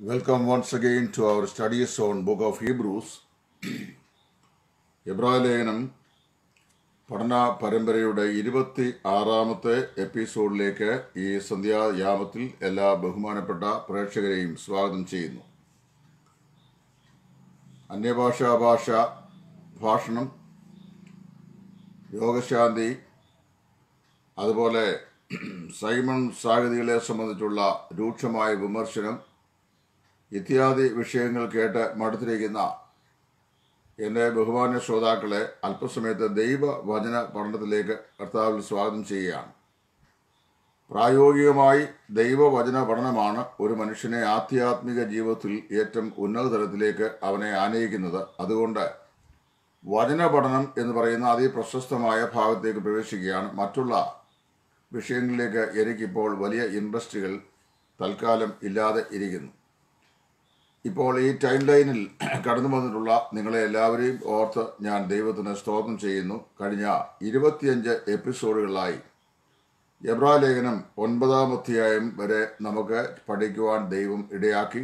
Welcome once again to our studies on Book of Hebrews. എബ്രാലേഖനം പഠന പരമ്പരയുടെ ഇരുപത്തി ആറാമത്തെ എപ്പിസോഡിലേക്ക് ഈ സന്ധ്യായാമത്തിൽ എല്ലാ ബഹുമാനപ്പെട്ട പ്രേക്ഷകരെയും സ്വാഗതം ചെയ്യുന്നു അന്യഭാഷാ ഭാഷ ഭാഷണം രോഗശാന്തി അതുപോലെ സൈമൺ സാഗതികളെ സംബന്ധിച്ചുള്ള രൂക്ഷമായ വിമർശനം ഇത്യാദി വിഷയങ്ങൾ കേട്ട് മടുത്തിരിക്കുന്ന എൻ്റെ ബഹുമാന്യ ശ്രോതാക്കളെ അല്പസമയത്ത് ദൈവവചന പഠനത്തിലേക്ക് കർത്താവിൽ സ്വാഗതം ചെയ്യുകയാണ് പ്രായോഗികമായി ദൈവവചന പഠനമാണ് ഒരു മനുഷ്യനെ ആധ്യാത്മിക ജീവിതത്തിൽ ഏറ്റവും ഉന്നത തലത്തിലേക്ക് അവനെ ആനയിക്കുന്നത് അതുകൊണ്ട് വചന പഠനം എന്ന് പറയുന്ന അതിപ്രശസ്തമായ ഭാഗത്തേക്ക് പ്രവേശിക്കുകയാണ് മറ്റുള്ള വിഷയങ്ങളിലേക്ക് എനിക്കിപ്പോൾ വലിയ ഇൻട്രസ്റ്റുകൾ തൽക്കാലം ഇല്ലാതെ ഇരിക്കുന്നു ഇപ്പോൾ ഈ ടൈം ലൈനിൽ കടന്നു വന്നിട്ടുള്ള നിങ്ങളെ എല്ലാവരെയും ഓർത്ത് ഞാൻ ദൈവത്തിന് സ്തോത്രം ചെയ്യുന്നു കഴിഞ്ഞ ഇരുപത്തിയഞ്ച് എപ്പിസോഡുകളിലായി എബ്രാ ലേഖനം ഒൻപതാം അധ്യായം വരെ നമുക്ക് പഠിക്കുവാൻ ദൈവം ഇടയാക്കി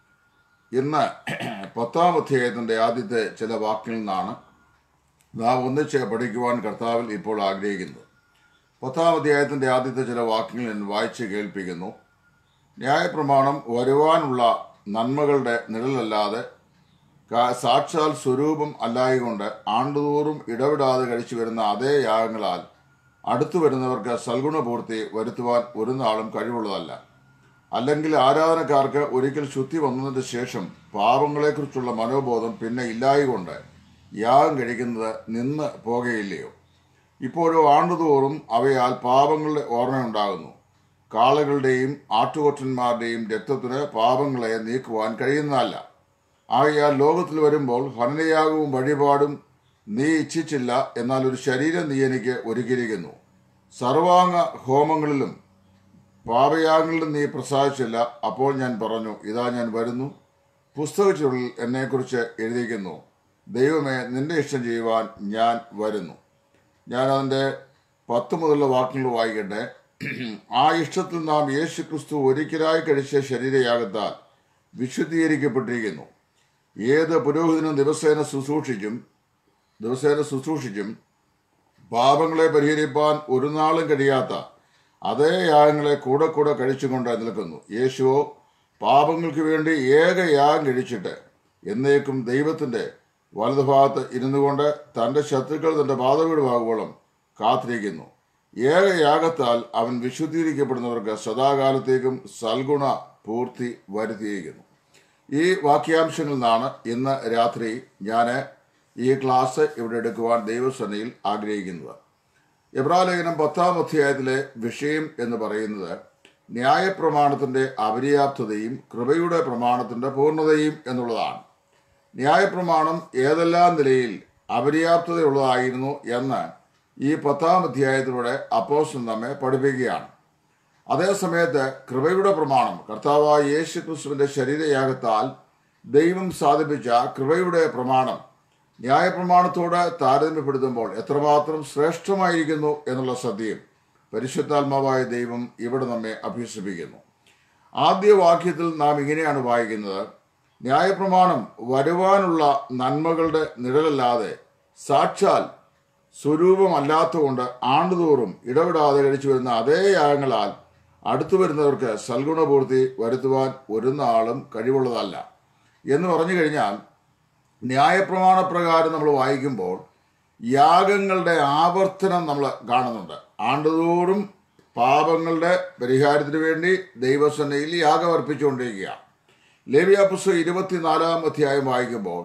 ഇന്ന് പത്താം അധ്യായത്തിൻ്റെ ആദ്യത്തെ ചില വാക്കിൽ നിന്നാണ് നാം ഒന്നിച്ച് പഠിക്കുവാൻ കർത്താവിൽ ഇപ്പോൾ ആഗ്രഹിക്കുന്നത് പത്താം അധ്യായത്തിൻ്റെ ആദ്യത്തെ ചില വാക്യങ്ങൾ ഞാൻ വായിച്ച് കേൾപ്പിക്കുന്നു ന്യായപ്രമാണം വരുവാനുള്ള നന്മകളുടെ നിഴലല്ലാതെ കാ- സാക്ഷാൽ സ്വരൂപം അല്ലായകൊണ്ട് ആണ്ടുതോറും ഇടവിടാതെ കഴിച്ചു വരുന്ന അതേ യാഗങ്ങളാൽ അടുത്തു വരുന്നവർക്ക് സൽഗുണപൂർത്തി വരുത്തുവാൻ ഒരു നാളും കഴിവുള്ളതല്ല അല്ലെങ്കിൽ ആരാധനക്കാർക്ക് ഒരിക്കൽ ശുദ്ധി വന്നതിന് ശേഷം പാപങ്ങളെക്കുറിച്ചുള്ള മനോബോധം പിന്നെ ഇല്ലായകൊണ്ട് യാഗം കഴിക്കുന്നത് നിന്ന് പോകുകയില്ലയോ ഇപ്പോഴും ആണ്ടുതോറും അവയാൽ പാപങ്ങളുടെ ഓർമ്മയുണ്ടാകുന്നു കാളകളുടെയും ആട്ടുകൊറ്റന്മാരുടെയും രക്തത്തിന് പാപങ്ങളെ നീക്കുവാൻ കഴിയുന്നതല്ല ആകയാൽ ലോകത്തിൽ വരുമ്പോൾ ഹനനയാഗവും വഴിപാടും നീ ഇച്ഛിച്ചില്ല എന്നാൽ ഒരു ശരീരം നീ എനിക്ക് ഒരുക്കിയിരിക്കുന്നു സർവാംഗ ഹോമങ്ങളിലും പാപയാഗങ്ങളിലും നീ പ്രസാദിച്ചില്ല അപ്പോൾ ഞാൻ പറഞ്ഞു ഇതാ ഞാൻ വരുന്നു പുസ്തകച്ചുള്ളിൽ എന്നെക്കുറിച്ച് എഴുതിയിരിക്കുന്നു ദൈവമേ നിന്റെ ഇഷ്ടം ചെയ്യുവാൻ ഞാൻ വരുന്നു ഞാൻ അതിൻ്റെ പത്ത് മുതലുള്ള വാക്യങ്ങൾ വായിക്കട്ടെ ആ ഇഷ്ടത്തിൽ നാം യേശു ക്രിസ്തു ഒരിക്കലായി കഴിച്ച ശരീരയാഗത്താൽ വിശുദ്ധീകരിക്കപ്പെട്ടിരിക്കുന്നു ഏത് പുരോഹിതനും ദിവസേന ശുശ്രൂഷിച്ചും ദിവസേന ശുശ്രൂഷിച്ചും പാപങ്ങളെ പരിഹരിപ്പാൻ ഒരു നാളും കഴിയാത്ത അതേ യാഗങ്ങളെ കൂടെ കൂടെ കഴിച്ചുകൊണ്ട് നിൽക്കുന്നു യേശുവോ പാപങ്ങൾക്ക് വേണ്ടി ഏക യാഗം കഴിച്ചിട്ട് എന്നേക്കും ദൈവത്തിന്റെ വലതുഭാഗത്ത് ഇരുന്നു കൊണ്ട് തന്റെ ശത്രുക്കൾ തന്റെ പാതവീടുമാകുവോളം കാത്തിരിക്കുന്നു ഏക യാഗത്താൽ അവൻ വിശുദ്ധീകരിക്കപ്പെടുന്നവർക്ക് സദാകാലത്തേക്കും സൽഗുണ പൂർത്തി വരുത്തിയിരിക്കുന്നു ഈ വാക്യാംശങ്ങളിൽ നിന്നാണ് ഇന്ന് രാത്രി ഞാൻ ഈ ക്ലാസ് ഇവിടെ എടുക്കുവാൻ ദൈവസേനയിൽ ആഗ്രഹിക്കുന്നത് എബ്രാലേഖനം പത്താം അധ്യായത്തിലെ വിഷയം എന്ന് പറയുന്നത് ന്യായപ്രമാണത്തിന്റെ അപര്യാപ്തതയും കൃപയുടെ പ്രമാണത്തിന്റെ പൂർണ്ണതയും എന്നുള്ളതാണ് ന്യായപ്രമാണം ഏതെല്ലാം നിലയിൽ അപര്യാപ്തതയുള്ളതായിരുന്നു എന്ന് ഈ പത്താം അധ്യായത്തിലൂടെ അപ്പോസ്റ്റൻ നമ്മെ പഠിപ്പിക്കുകയാണ് അതേസമയത്ത് കൃപയുടെ പ്രമാണം കർത്താവായ യേശു ക്രിസ്തുവിന്റെ ശരീരയാഗത്താൽ ദൈവം സാധിപ്പിച്ച കൃപയുടെ പ്രമാണം ന്യായപ്രമാണത്തോട് താരതമ്യപ്പെടുത്തുമ്പോൾ എത്രമാത്രം ശ്രേഷ്ഠമായിരിക്കുന്നു എന്നുള്ള സത്യം പരിശുദ്ധാത്മാവായ ദൈവം ഇവിടെ നമ്മെ അഭ്യസിപ്പിക്കുന്നു ആദ്യ വാക്യത്തിൽ നാം ഇങ്ങനെയാണ് വായിക്കുന്നത് ന്യായപ്രമാണം വരുവാനുള്ള നന്മകളുടെ നിഴലല്ലാതെ സാക്ഷാൽ സ്വരൂപമല്ലാത്തതുകൊണ്ട് ആണ്ടുതോറും ഇടപെടാതെ കഴിച്ചു വരുന്ന അതേ യാഗങ്ങളാൽ അടുത്തു വരുന്നവർക്ക് സൽഗുണപൂർത്തി വരുത്തുവാൻ ഒരു നാളും കഴിവുള്ളതല്ല എന്ന് പറഞ്ഞു കഴിഞ്ഞാൽ ന്യായപ്രമാണപ്രകാരം നമ്മൾ വായിക്കുമ്പോൾ യാഗങ്ങളുടെ ആവർത്തനം നമ്മൾ കാണുന്നുണ്ട് ആണ്ടുതോറും പാപങ്ങളുടെ പരിഹാരത്തിന് വേണ്ടി ദൈവസന്നയിൽ യാഗം അർപ്പിച്ചുകൊണ്ടിരിക്കുക ലേവിയ പുസ്തകം ഇരുപത്തിനാലാം അധ്യായം വായിക്കുമ്പോൾ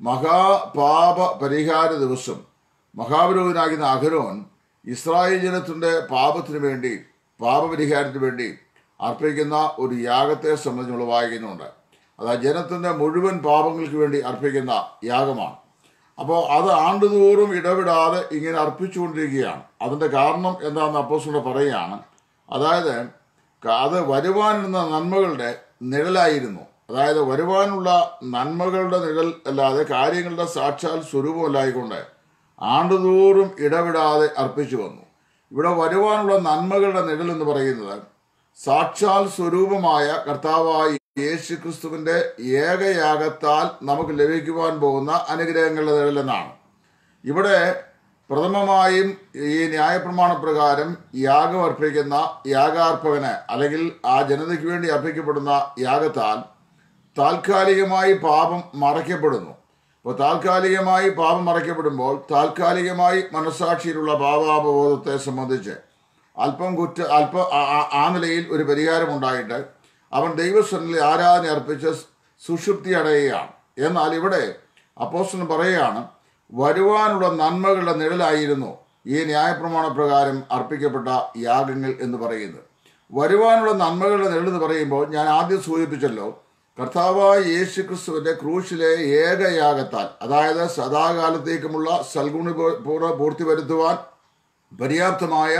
മഹാപാപ പരിഹാര ദിവസം മഹാപുരോഹിതനാകുന്ന അഹരോൻ ഇസ്രായേൽ ജനത്തിന്റെ പാപത്തിന് വേണ്ടി പാപപരിഹാരത്തിന് വേണ്ടി അർപ്പിക്കുന്ന ഒരു യാഗത്തെ സംബന്ധിച്ച് നമ്മൾ വായിക്കുന്നുണ്ട് അത് ജനത്തിന്റെ മുഴുവൻ പാപങ്ങൾക്ക് വേണ്ടി അർപ്പിക്കുന്ന യാഗമാണ് അപ്പോൾ അത് ആണ്ടുതോറും ഇടവിടാതെ ഇങ്ങനെ അർപ്പിച്ചുകൊണ്ടിരിക്കുകയാണ് അതിന്റെ കാരണം എന്താണെന്ന് അപ്പോസ്റ്റലൻ പറയുകയാണ് അതായത് അത് വരുവാനിരുന്ന നന്മകളുടെ നിഴലായിരുന്നു അതായത് വരുവാനുള്ള നന്മകളുടെ നിഴൽ അല്ലാതെ കാര്യങ്ങളുടെ സാക്ഷാൽ സ്വരൂപമല്ലായിക്കൊണ്ട് ആണ്ടുതോറും ഇടവിടാതെ അർപ്പിച്ചു വന്നു ഇവിടെ വരുവാനുള്ള നന്മകളുടെ നിഴൽ എന്ന് പറയുന്നത് സാക്ഷാൽ സ്വരൂപമായ കർത്താവായ യേശു ക്രിസ്തുവിന്റെ ഏകയാഗത്താൽ നമുക്ക് ലഭിക്കുവാൻ പോകുന്ന അനുഗ്രഹങ്ങളുടെ നിഴലെന്നാണ് ഇവിടെ പ്രഥമമായും ഈ ന്യായപ്രമാണ പ്രകാരം യാഗം അർപ്പിക്കുന്ന യാഗാർപ്പകന് അല്ലെങ്കിൽ ആ ജനതയ്ക്ക് വേണ്ടി അർപ്പിക്കപ്പെടുന്ന യാഗത്താൽ താൽക്കാലികമായി പാപം മറയ്ക്കപ്പെടുന്നു അപ്പോൾ താൽക്കാലികമായി പാപം മറയ്ക്കപ്പെടുമ്പോൾ താൽക്കാലികമായി മനസ്സാക്ഷിയിലുള്ള പാപാപബോധത്തെ സംബന്ധിച്ച് അല്പം കുറ്റ അല്പം ആ- ആ- ആ നിലയിൽ ഒരു പരിഹാരമുണ്ടായിട്ട് അവൻ ദൈവസ്ഥനിൽ ആരാധന അർപ്പിച്ച് സുഷുപ്തി അടയുകയാണ് എന്നാൽ ഇവിടെ അപ്പോസ്റ്റൻ പറയുകയാണ് വരുവാനുള്ള നന്മകളുടെ നിഴലായിരുന്നു ഈ ന്യായപ്രമാണ പ്രകാരം അർപ്പിക്കപ്പെട്ട യാഗങ്ങൾ എന്ന് പറയുന്നത് വരുവാനുള്ള നന്മകളുടെ നിഴൽ എന്ന് പറയുമ്പോൾ ഞാൻ ആദ്യം സൂചിപ്പിച്ചല്ലോ കർത്താവായ യേശു ക്രിസ്തുവിന്റെ ക്രൂശിലെ ഏകയാഗത്താൽ അതായത് സദാകാലത്തേക്കുമുള്ള സൽഗുണ പൂർണ്ണ പൂർത്തി വരുത്തുവാൻ പര്യാപ്തമായ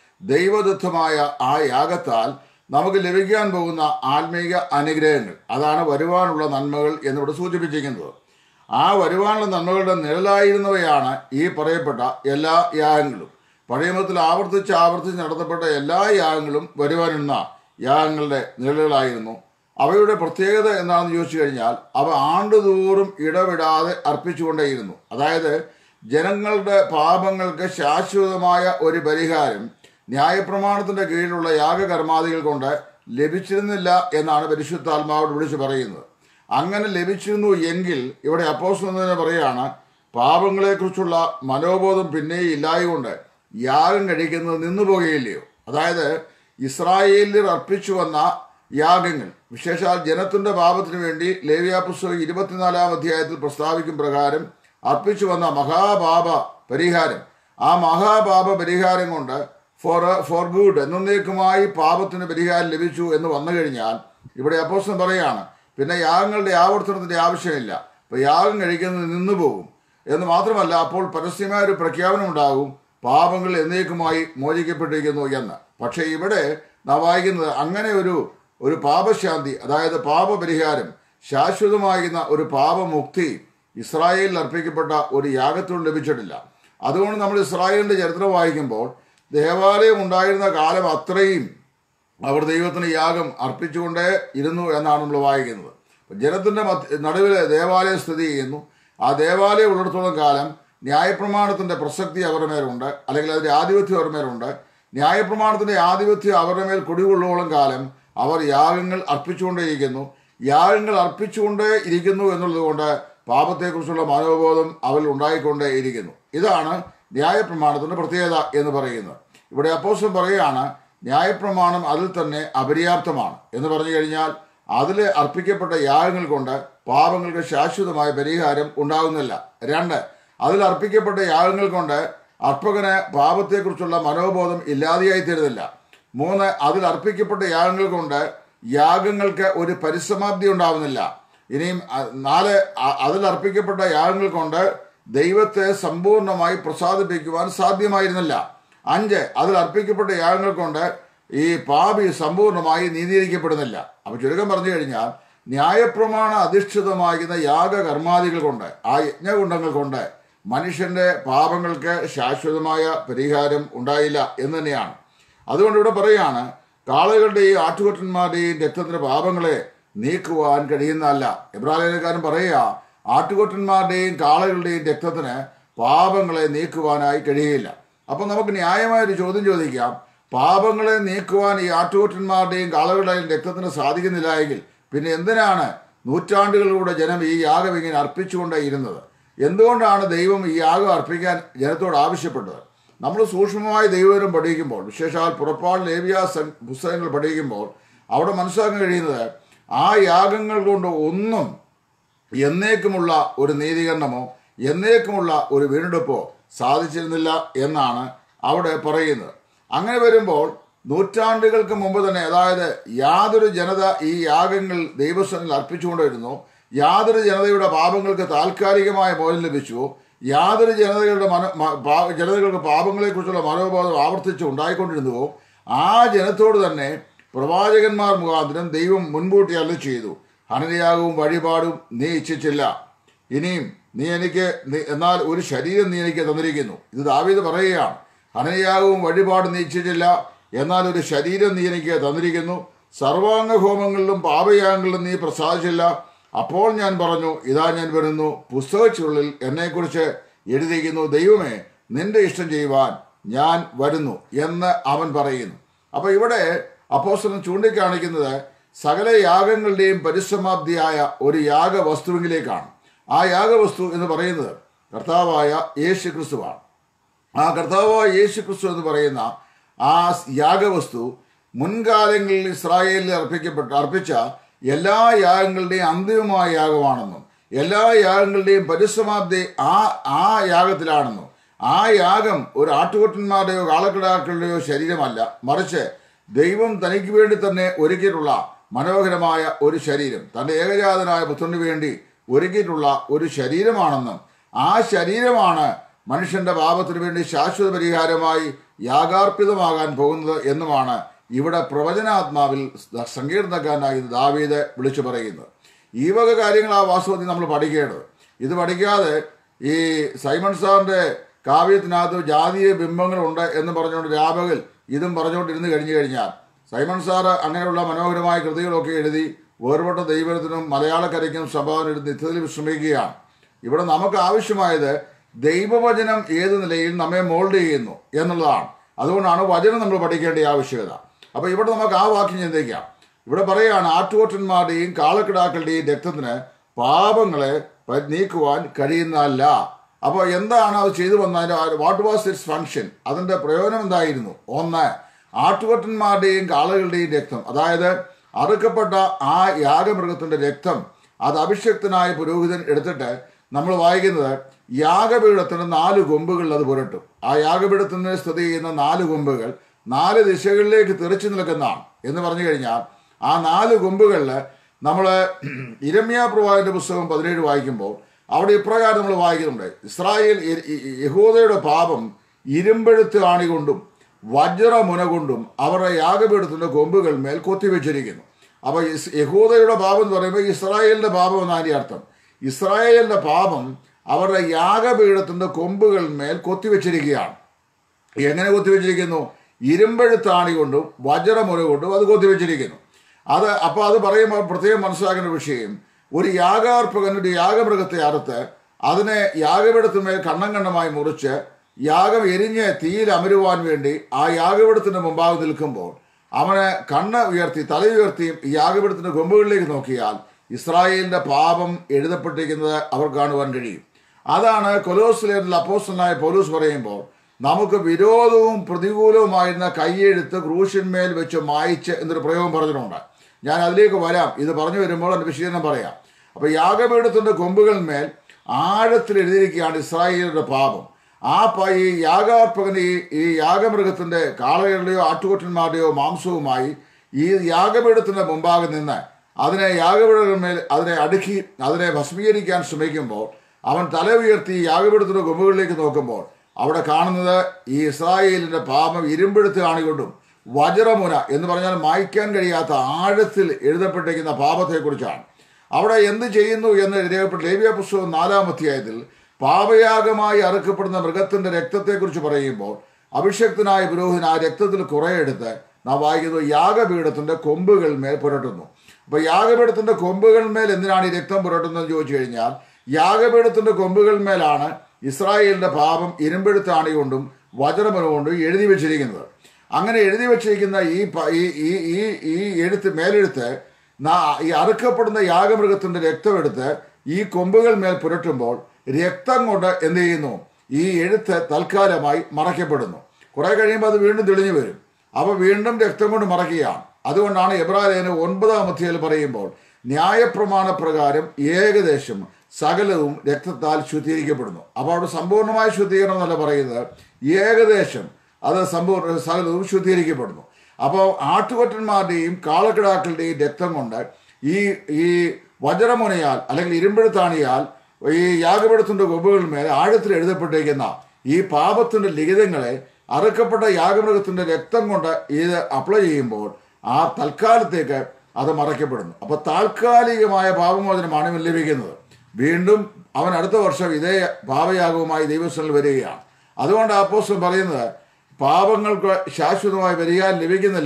ദൈവദത്തമായ ആ യാഗത്താൽ നമുക്ക് ലഭിക്കാൻ പോകുന്ന ആത്മീക അനുഗ്രഹങ്ങൾ അതാണ് വരുവാനുള്ള നന്മകൾ എന്നിവിടെ സൂചിപ്പിച്ചിരിക്കുന്നത് ആ വരുവാനുള്ള നന്മകളുടെ നിഴലായിരുന്നവയാണ് ഈ പറയപ്പെട്ട എല്ലാ യാഗങ്ങളും പഴയമത്തിൽ ആവർത്തിച്ച് ആവർത്തിച്ച് നടത്തപ്പെട്ട എല്ലാ യാഗങ്ങളും വരുവാനിരുന്ന യാഗങ്ങളുടെ നിഴലുകളായിരുന്നു അവയുടെ പ്രത്യേകത എന്താണെന്ന് ചോദിച്ചു കഴിഞ്ഞാൽ അവ ആണ്ടുതോറും ഇടവിടാതെ അർപ്പിച്ചുകൊണ്ടേയിരുന്നു അതായത് ജനങ്ങളുടെ പാപങ്ങൾക്ക് ശാശ്വതമായ ഒരു പരിഹാരം ന്യായപ്രമാണത്തിന്റെ കീഴിലുള്ള യാഗകർമാദികൾ കൊണ്ട് ലഭിച്ചിരുന്നില്ല എന്നാണ് പരിശുദ്ധാത്മാവോട് വിളിച്ചു പറയുന്നത് അങ്ങനെ ലഭിച്ചിരുന്നു എങ്കിൽ ഇവിടെ അപ്പോസ്തലൻ പറയാണ് പാപങ്ങളെക്കുറിച്ചുള്ള മനോബോധം പിന്നെയും ഇല്ലായതുകൊണ്ട് യാഗം കഴിക്കുന്നത് നിന്നു പോകുകയില്ലയോ അതായത് ഇസ്രായേലിൽ അർപ്പിച്ചു വന്ന യാഗങ്ങൾ വിശേഷാൽ ജനത്തിന്റെ പാപത്തിനു വേണ്ടി ലേവ്യ പുസ്തകം ഇരുപത്തിനാലാം അധ്യായത്തിൽ പ്രസ്താവിക്കും പ്രകാരം അർപ്പിച്ചു വന്ന മഹാപാപ പരിഹാരം ആ മഹാപാപ പരിഹാരം കൊണ്ട് ഫോർ ഫോർ ഗുഡ് എന്നേക്കുമായി പാപത്തിന് പരിഹാരം ലഭിച്ചു എന്ന് വന്നു കഴിഞ്ഞാൽ ഇവിടെ അപ്പോസ്റ്റൻ പറയാണ് പിന്നെ യാഗങ്ങളുടെ ആവർത്തനത്തിന്റെ ആവശ്യമില്ല അപ്പൊ യാഗം കഴിക്കുന്നത് നിന്നു പോകും എന്ന് മാത്രമല്ല അപ്പോൾ പരസ്യമായ ഒരു പ്രഖ്യാപനം ഉണ്ടാകും പാപങ്ങൾ എന്നേക്കുമായി മോചിക്കപ്പെട്ടിരിക്കുന്നു എന്ന് പക്ഷേ ഇവിടെ നാം വായിക്കുന്നത് അങ്ങനെ ഒരു ഒരു പാപശാന്തി അതായത് പാപപരിഹാരം ശാശ്വതമാകുന്ന ഒരു പാപമുക്തി ഇസ്രായേലിൽ അർപ്പിക്കപ്പെട്ട ഒരു യാഗത്തോട് ലഭിച്ചിട്ടില്ല അതുകൊണ്ട് നമ്മൾ ഇസ്രായേലിന്റെ ചരിത്രം വായിക്കുമ്പോൾ ദേവാലയം ഉണ്ടായിരുന്ന കാലം അത്രയും അവർ ദൈവത്തിന് യാഗം അർപ്പിച്ചുകൊണ്ടേ ഇരുന്നു എന്നാണ് നമ്മൾ വായിക്കുന്നത് അപ്പോൾ ജനത്തിന്റെ മധ്യ നടുവിൽ ദേവാലയം സ്ഥിതി ചെയ്യുന്നു ആ ദേവാലയം ഉള്ളിടത്തോളം കാലം ന്യായപ്രമാണത്തിന്റെ പ്രസക്തി അവരുടെ മേലുണ്ട് അല്ലെങ്കിൽ അതിന്റെ ആധിപത്യം അവരുടെ മേലുണ്ട് ന്യായപ്രമാണത്തിന്റെ ആധിപത്യം അവരുടെ മേൽ കുടികൊള്ളുവോളം കാലം അവർ യാഗങ്ങൾ അർപ്പിച്ചുകൊണ്ടേയിരിക്കുന്നു യാഗങ്ങൾ അർപ്പിച്ചുകൊണ്ടേ ഇരിക്കുന്നു എന്നുള്ളത് കൊണ്ട് പാപത്തെക്കുറിച്ചുള്ള മനോബോധം അവരിൽ ഉണ്ടായിക്കൊണ്ടേ ഇരിക്കുന്നു ഇതാണ് ന്യായപ്രമാണത്തിന്റെ പ്രത്യേകത എന്ന് പറയുന്നത് ഇവിടെ അപ്പോസ്റ്റൻ പറയുകയാണ് ന്യായപ്രമാണം അതിൽ തന്നെ അപര്യാപ്തമാണ് എന്ന് പറഞ്ഞു കഴിഞ്ഞാൽ അതിൽ അർപ്പിക്കപ്പെട്ട യാഗങ്ങൾ കൊണ്ട് പാപങ്ങൾക്ക് ശാശ്വതമായ പരിഹാരം ഉണ്ടാകുന്നില്ല രണ്ട് അതിൽ അർപ്പിക്കപ്പെട്ട യാഗങ്ങൾ കൊണ്ട് അർപ്പകന് പാപത്തെക്കുറിച്ചുള്ള മനോബോധം ഇല്ലാതെയായി തീരുന്നില്ല മൂന്ന് അതിൽ അർപ്പിക്കപ്പെട്ട യാഗങ്ങൾ കൊണ്ട് യാഗങ്ങൾക്ക് ഒരു പരിസമാപ്തി ഉണ്ടാവുന്നില്ല ഇനിയും അ- നാല് അ- അതിൽ അർപ്പിക്കപ്പെട്ട യാഗങ്ങൾ കൊണ്ട് ദൈവത്തെ സമ്പൂർണ്ണമായി പ്രസാദിപ്പിക്കുവാൻ സാധ്യമായിരുന്നില്ല അഞ്ച് അതിൽ അർപ്പിക്കപ്പെട്ട യാഗങ്ങൾ കൊണ്ട് ഈ പാപി സമ്പൂർണ്ണമായി നീതീകരിക്കപ്പെടുന്നില്ല അപ്പൊ ചുരുക്കം പറഞ്ഞു കഴിഞ്ഞാൽ ന്യായപ്രമാണ അധിഷ്ഠിതമാകുന്ന യാഗകർമാദികൾ കൊണ്ട് ആ യജ്ഞകുണ്ടങ്ങൾ കൊണ്ട് മനുഷ്യന്റെ പാപങ്ങൾക്ക് ശാശ്വതമായ പരിഹാരം ഉണ്ടായില്ല എന്ന് തന്നെയാണ് അതുകൊണ്ട് ഇവിടെ പറയാണ് കാളകളുടെയും ആട്ടുകൊറ്റന്മാരുടെയും രക്തത്തിന്റെ പാപങ്ങളെ നീക്കുവാൻ കഴിയുന്നതല്ല എബ്രാഹിംകാരൻ പറയുക ആട്ടുകൊറ്റന്മാരുടെയും കാളകളുടെയും രക്തത്തിന് പാപങ്ങളെ നീക്കുവാനായി കഴിയില്ല അപ്പൊ നമുക്ക് ന്യായമായ ഒരു ചോദ്യം ചോദിക്കാം പാപങ്ങളെ നീക്കുവാൻ ഈ ആട്ടുകൊറ്റന്മാരുടെയും കാളകളുടെയും രക്തത്തിന് സാധിക്കുന്നില്ല എങ്കിൽ പിന്നെ എന്തിനാണ് നൂറ്റാണ്ടുകളിലൂടെ ജനം ഈ യാഗം ഇങ്ങനെ അർപ്പിച്ചുകൊണ്ടേ ഇരുന്നത് എന്തുകൊണ്ടാണ് ദൈവം ഈ യാഗം അർപ്പിക്കാൻ ജനത്തോട് ആവശ്യപ്പെട്ടത് നമ്മൾ സൂക്ഷ്മമായി ദൈവവരം പഠിക്കുമ്പോൾ വിശേഷാൽ പുറപ്പാട് ലേവിയ സ- പുസ്തകങ്ങൾ പഠിക്കുമ്പോൾ അവിടെ മനസ്സിലാക്കാൻ കഴിയുന്നത് ആ യാഗങ്ങൾ കൊണ്ട് ഒന്നും എന്നേക്കുമുള്ള ഒരു നീതീകരണമോ എന്നേക്കുമുള്ള ഒരു വീണ്ടെടുപ്പോ സാധിച്ചിരുന്നില്ല എന്നാണ് അവിടെ പറയുന്നത് അങ്ങനെ വരുമ്പോൾ നൂറ്റാണ്ടുകൾക്ക് മുമ്പ് തന്നെ അതായത് യാതൊരു ജനത ഈ യാഗങ്ങൾ ദൈവസ്ഥനിൽ അർപ്പിച്ചുകൊണ്ടിരുന്നു യാതൊരു ജനതയുടെ പാപങ്ങൾക്ക് താൽക്കാലികമായ മോചനം ലഭിച്ചു യാതൊരു ജനതകളുടെ മന മ- പാ- ജനതകളുടെ പാപങ്ങളെക്കുറിച്ചുള്ള മനോബോധം ആവർത്തിച്ച് ഉണ്ടായിക്കൊണ്ടിരുന്നുവോ ആ ജനത്തോട് തന്നെ പ്രവാചകന്മാർ മുഖാന്തരം ദൈവം മുൻകൂട്ടി അല്ല ചെയ്തു ഹനനയാഗവും വഴിപാടും നീ ഇച്ഛിച്ചില്ല ഇനിയും നീ എനിക്ക് നീ- എന്നാൽ ഒരു ശരീരം നീ എനിക്ക് തന്നിരിക്കുന്നു ഇത് ദാവീദ് പറയുകയാണ് ഹനനയാഗവും വഴിപാടും നീ ഇച്ഛിച്ചില്ല എന്നാൽ ഒരു ശരീരം നീ എനിക്ക് തന്നിരിക്കുന്നു സർവാംഗ ഹോമങ്ങളിലും പാപയാഗങ്ങളിലും നീ പ്രസാദിച്ചില്ല അപ്പോൾ ഞാൻ പറഞ്ഞു ഇതാ ഞാൻ വരുന്നു പുസ്തകച്ചുള്ളിൽ എന്നെക്കുറിച്ച് എഴുതിയിരിക്കുന്നു ദൈവമേ നിന്റെ ഇഷ്ടം ചെയ്യുവാൻ ഞാൻ വരുന്നു എന്ന് അവൻ പറയുന്നു അപ്പൊ ഇവിടെ അപ്പോസ്തലൻ ചൂണ്ടിക്കാണിക്കുന്നത് സകല യാഗങ്ങളുടെയും പരിസമാപ്തിയായ ഒരു യാഗവസ്തുവിലേക്കാണ് ആ യാഗവസ്തു എന്ന് പറയുന്നത് കർത്താവായ യേശു ക്രിസ്തുവാണ് ആ കർത്താവായ യേശു ക്രിസ്തു എന്ന് പറയുന്ന ആ യാഗവസ്തു മുൻകാലങ്ങളിൽ ഇസ്രായേലിൽ അർപ്പിക്കപ്പെട്ട അർപ്പിച്ച എല്ലാ യാഗങ്ങളുടെയും അന്തിമമായ യാഗമാണെന്നും എല്ലാ യാഗങ്ങളുടെയും പരിസമാപ്തി ആ ആ യാഗത്തിലാണെന്നും ആ യാഗം ഒരു ആട്ടുകൊറ്റന്മാരുടെയോ കാളക്കിടാക്കളുടെയോ ശരീരമല്ല മറിച്ച് ദൈവം തനിക്ക് വേണ്ടി തന്നെ ഒരുക്കിയിട്ടുള്ള മനോഹരമായ ഒരു ശരീരം തന്റെ ഏകജാതനായ പുത്രന് വേണ്ടി ഒരുക്കിയിട്ടുള്ള ഒരു ശരീരമാണെന്നും ആ ശരീരമാണ് മനുഷ്യന്റെ പാപത്തിനു വേണ്ടി ശാശ്വത പരിഹാരമായി യാഗാർപ്പിതമാകാൻ പോകുന്നത് എന്നുമാണ് ഇവിടെ പ്രവചനാത്മാവിൽ സങ്കീർണക്കാരനായി ദാവീദ് വിളിച്ചു പറയുന്നത് ഈ വക കാര്യങ്ങൾ ആ വാസ്തവത്തിൽ നമ്മൾ പഠിക്കേണ്ടത് ഇത് പഠിക്കാതെ ഈ സൈമൺ സാറിന്റെ കാവ്യത്തിനകത്ത് ജാതീയ ബിംബങ്ങളുണ്ട് എന്ന് പറഞ്ഞുകൊണ്ട് രാപകൽ ഇതും പറഞ്ഞുകൊണ്ടിരുന്ന് കഴിഞ്ഞു കഴിഞ്ഞാൽ സൈമൺ സാറ് അങ്ങനെയുള്ള മനോഹരമായ കൃതികളൊക്കെ എഴുതി വേർപെട്ട ദൈവത്തിനും മലയാളക്കരയ്ക്കും സംഭാവന എടുത്ത് നിത്യത്തിൽ വിശ്രമിക്കുകയാണ് ഇവിടെ നമുക്ക് ആവശ്യമായത് ദൈവവചനം ഏത് നിലയിൽ നമ്മെ മോൾഡ് ചെയ്യുന്നു എന്നുള്ളതാണ് അതുകൊണ്ടാണ് വചനം നമ്മൾ പഠിക്കേണ്ട ആവശ്യകത അപ്പൊ ഇവിടെ നമുക്ക് ആ വാക്യം ചിന്തിക്കാം ഇവിടെ പറയുകയാണ് ആട്ടുകൊറ്റന്മാരുടെയും കാളക്കിടാക്കളുടെയും രക്തത്തിന് പാപങ്ങളെ പ- നീക്കുവാൻ കഴിയുന്നതല്ല അപ്പോൾ എന്താണ് അത് ചെയ്തു വന്നതിന്റെ വാട്ട് വാസ് ഇറ്റ്സ് ഫംഗ്ഷൻ അതിന്റെ പ്രയോജനം എന്തായിരുന്നു ഒന്ന് ആട്ടുകൊറ്റന്മാരുടെയും കാളകളുടെയും രക്തം അതായത് അറുക്കപ്പെട്ട ആ യാഗമൃഗത്തിന്റെ രക്തം അത് അഭിഷക്തനായ പുരോഹിതൻ എടുത്തിട്ട് നമ്മൾ വായിക്കുന്നത് യാഗപീഠത്തിന് നാല് കൊമ്പുകളിൽ അത് പുരട്ടും ആ യാഗപീഠത്തിന് സ്ഥിതി ചെയ്യുന്ന നാല് കൊമ്പുകൾ നാല് ദിശകളിലേക്ക് തെറിച്ചു നിൽക്കുന്നതാണ് എന്ന് പറഞ്ഞു കഴിഞ്ഞാൽ ആ നാല് കൊമ്പുകളിൽ നമ്മൾ ഇരമ്യ പ്രവാഹിന്റെ പുസ്തകം പതിനേഴ് വായിക്കുമ്പോൾ അവിടെ ഇപ്രകാരം നമ്മൾ വായിക്കുന്നുണ്ട് ഇസ്രായേൽ യ- യ- യഹൂദയുടെ പാപം ഇരുമ്പെഴുത്ത് ആണികൊണ്ടും വജ്രമുന കൊണ്ടും അവരുടെ യാഗപീഠത്തിന്റെ കൊമ്പുകൾ മേൽ കൊത്തിവെച്ചിരിക്കുന്നു അപ്പൊ ഇസ് യഹൂദയുടെ പാപം എന്ന് പറയുമ്പോൾ ഇസ്രായേലിന്റെ പാപം എന്നാണ് അതിന്റെ അർത്ഥം ഇസ്രായേലിന്റെ പാപം അവരുടെ യാഗപീഠത്തിന്റെ കൊമ്പുകൾ മേൽ കൊത്തിവെച്ചിരിക്കുകയാണ് എങ്ങനെ കൊത്തിവെച്ചിരിക്കുന്നു ഇരുമ്പെഴുത്താണി കൊണ്ടും വജ്രമുന കൊണ്ടും അത് കൊത്തിവെച്ചിരിക്കുന്നു അത് അപ്പോൾ അത് പറയുമ്പോൾ പ്രത്യേകം മനസ്സിലാക്കേണ്ട വിഷയം ഒരു യാഗാർപ്പകൻ ഒരു യാഗമൃഗത്തെ അറുത്ത് അതിനെ യാഗപീഠത്തിന്മേൽ കണ്ണം കണ്ണമായി മുറിച്ച് യാഗം എരിഞ്ഞ് തീയിൽ അമരുവാൻ വേണ്ടി ആ യാഗപീഠത്തിന്റെ മുമ്പാകെ നിൽക്കുമ്പോൾ അവന് കണ്ണ് ഉയർത്തി തല ഉയർത്തി ഈ യാഗപീഠത്തിന്റെ കൊമ്പുകളിലേക്ക് നോക്കിയാൽ ഇസ്രായേലിന്റെ പാപം എഴുതപ്പെട്ടിരിക്കുന്നത് അവർ കാണുവാൻ കഴിയും അതാണ് കൊലോസിലേറിൽ അപ്പോസ്റ്റലായ പൗലൂസ് പറയുമ്പോൾ നമുക്ക് വിരോധവും പ്രതികൂലവുമായിരുന്ന കൈയെഴുത്ത് ക്രൂശന്മേൽ വെച്ച് മായിച്ച് എന്നൊരു പ്രയോഗം പറഞ്ഞിട്ടുണ്ട് ഞാൻ അതിലേക്ക് വരാം ഇത് പറഞ്ഞു വരുമ്പോൾ അതിന്റെ വിശദീകരണം പറയാം അപ്പൊ യാഗപീഠത്തിന്റെ കൊമ്പുകളിന്മേൽ ആഴത്തിൽ എഴുതിയിരിക്കുകയാണ് ഇസ്രായേലിന്റെ പാപം ആ പ- ഈ യാഗാർപ്പകന് ഈ ഈ യാഗമൃഗത്തിന്റെ കാളകളുടെയോ ആട്ടുകൊറ്റന്മാരുടെയോ മാംസവുമായി ഈ യാഗപീഠത്തിന്റെ മുമ്പാകെ നിന്ന് അതിനെ യാഗപീഠത്തിന്മേൽ അതിനെ അടുക്കി അതിനെ ഭസ്മീകരിക്കാൻ ശ്രമിക്കുമ്പോൾ അവൻ തല ഉയർത്തി യാഗപീഠത്തിന്റെ കൊമ്പുകളിലേക്ക് നോക്കുമ്പോൾ അവിടെ കാണുന്നത് ഈ ഇസ്രായേലിന്റെ പാപം ഇരുമ്പെടുത്ത് കാണിക്കൊണ്ടും വജ്രമുന എന്ന് പറഞ്ഞാൽ മായ്ക്കാൻ കഴിയാത്ത ആഴത്തിൽ എഴുതപ്പെട്ടിരിക്കുന്ന പാപത്തെക്കുറിച്ചാണ് അവിടെ എന്ത് ചെയ്യുന്നു എന്ന് രേഖപ്പെട്ട ലേവ്യ പുസ്തകം നാലാം അധ്യായത്തിൽ പാപയാഗമായി അറുക്കപ്പെടുന്ന മൃഗത്തിന്റെ രക്തത്തെക്കുറിച്ച് പറയുമ്പോൾ അഭിഷക്തനായ പുരോഹിതൻ ആ രക്തത്തിൽ കുറെ എടുത്ത് നാം വായിക്കുന്നു യാഗപീഠത്തിന്റെ കൊമ്പുകൾ മേൽ പുരട്ടുന്നു അപ്പൊ യാഗപീഠത്തിന്റെ കൊമ്പുകൾ മേൽ എന്തിനാണ് ഈ രക്തം പുരട്ടുന്നതെന്ന് ചോദിച്ചു കഴിഞ്ഞാൽ യാഗപീഠത്തിന്റെ കൊമ്പുകൾ മേലാണ് ഇസ്രായേലിന്റെ പാപം ഇരുമ്പെടുത്താണി കൊണ്ടും വജ്രമന കൊണ്ടും എഴുതി വെച്ചിരിക്കുന്നത് അങ്ങനെ എഴുതി വെച്ചിരിക്കുന്ന ഈ പ- ഈ ഈ ഈ ഈ എഴുത്ത് മേലെഴുത്ത് നാ- ഈ അറുക്കപ്പെടുന്ന യാഗമൃഗത്തിന്റെ രക്തമെടുത്ത് ഈ കൊമ്പുകൾ മേൽ പുരട്ടുമ്പോൾ രക്തം കൊണ്ട് എന്ത് ചെയ്യുന്നു ഈ എഴുത്ത് തൽക്കാലമായി മറയ്ക്കപ്പെടുന്നു കുറെ കഴിയുമ്പോൾ അത് വീണ്ടും തെളിഞ്ഞു വരും അപ്പൊ വീണ്ടും രക്തം കൊണ്ട് മറയ്ക്കുകയാണ് അതുകൊണ്ടാണ് എബ്രാലേന് ഒൻപതാം അധ്യായം പറയുമ്പോൾ ന്യായപ്രമാണ പ്രകാരം ഏകദേശം സകലവും രക്തത്താൽ ശുദ്ധീകരിക്കപ്പെടുന്നു അപ്പോൾ അവിടെ സമ്പൂർണ്ണമായ ശുദ്ധീകരണം എന്നല്ല പറയുന്നത് ഏകദേശം അത് സമ്പൂർണ്ണ സകലവും ശുദ്ധീകരിക്കപ്പെടുന്നു അപ്പോൾ ആട്ടുകൊറ്റന്മാരുടെയും കാളക്കിടാക്കളുടെയും രക്തം കൊണ്ട് ഈ ഈ വജ്രമുനയാൽ അല്ലെങ്കിൽ ഇരുമ്പെടുത്താണിയാൽ ഈ യാഗപീഠത്തിന്റെ കൊമ്പുകളിന്മേൽ ആഴത്തിൽ എഴുതപ്പെട്ടിരിക്കുന്ന ഈ പാപത്തിന്റെ ലിഖിതങ്ങളെ അറുക്കപ്പെട്ട യാഗമൃഗത്തിന്റെ രക്തം കൊണ്ട് ഇത് അപ്ലൈ ചെയ്യുമ്പോൾ ആ തൽക്കാലത്തേക്ക് അത് മറയ്ക്കപ്പെടുന്നു അപ്പൊ താൽക്കാലികമായ പാപമോചനമാണ് ഇവൻ ലഭിക്കുന്നത് വീണ്ടും അവൻ അടുത്ത വർഷം ഇതേ പാപയാഗവുമായി ദൈവസ്ഥനിൽ വരികയാണ് അതുകൊണ്ട് അപ്പോസ്റ്റൽ പറയുന്നത് പാപങ്ങൾക്ക് ശാശ്വതമായി പരിഹാരം ലഭിക്കുന്നില്ല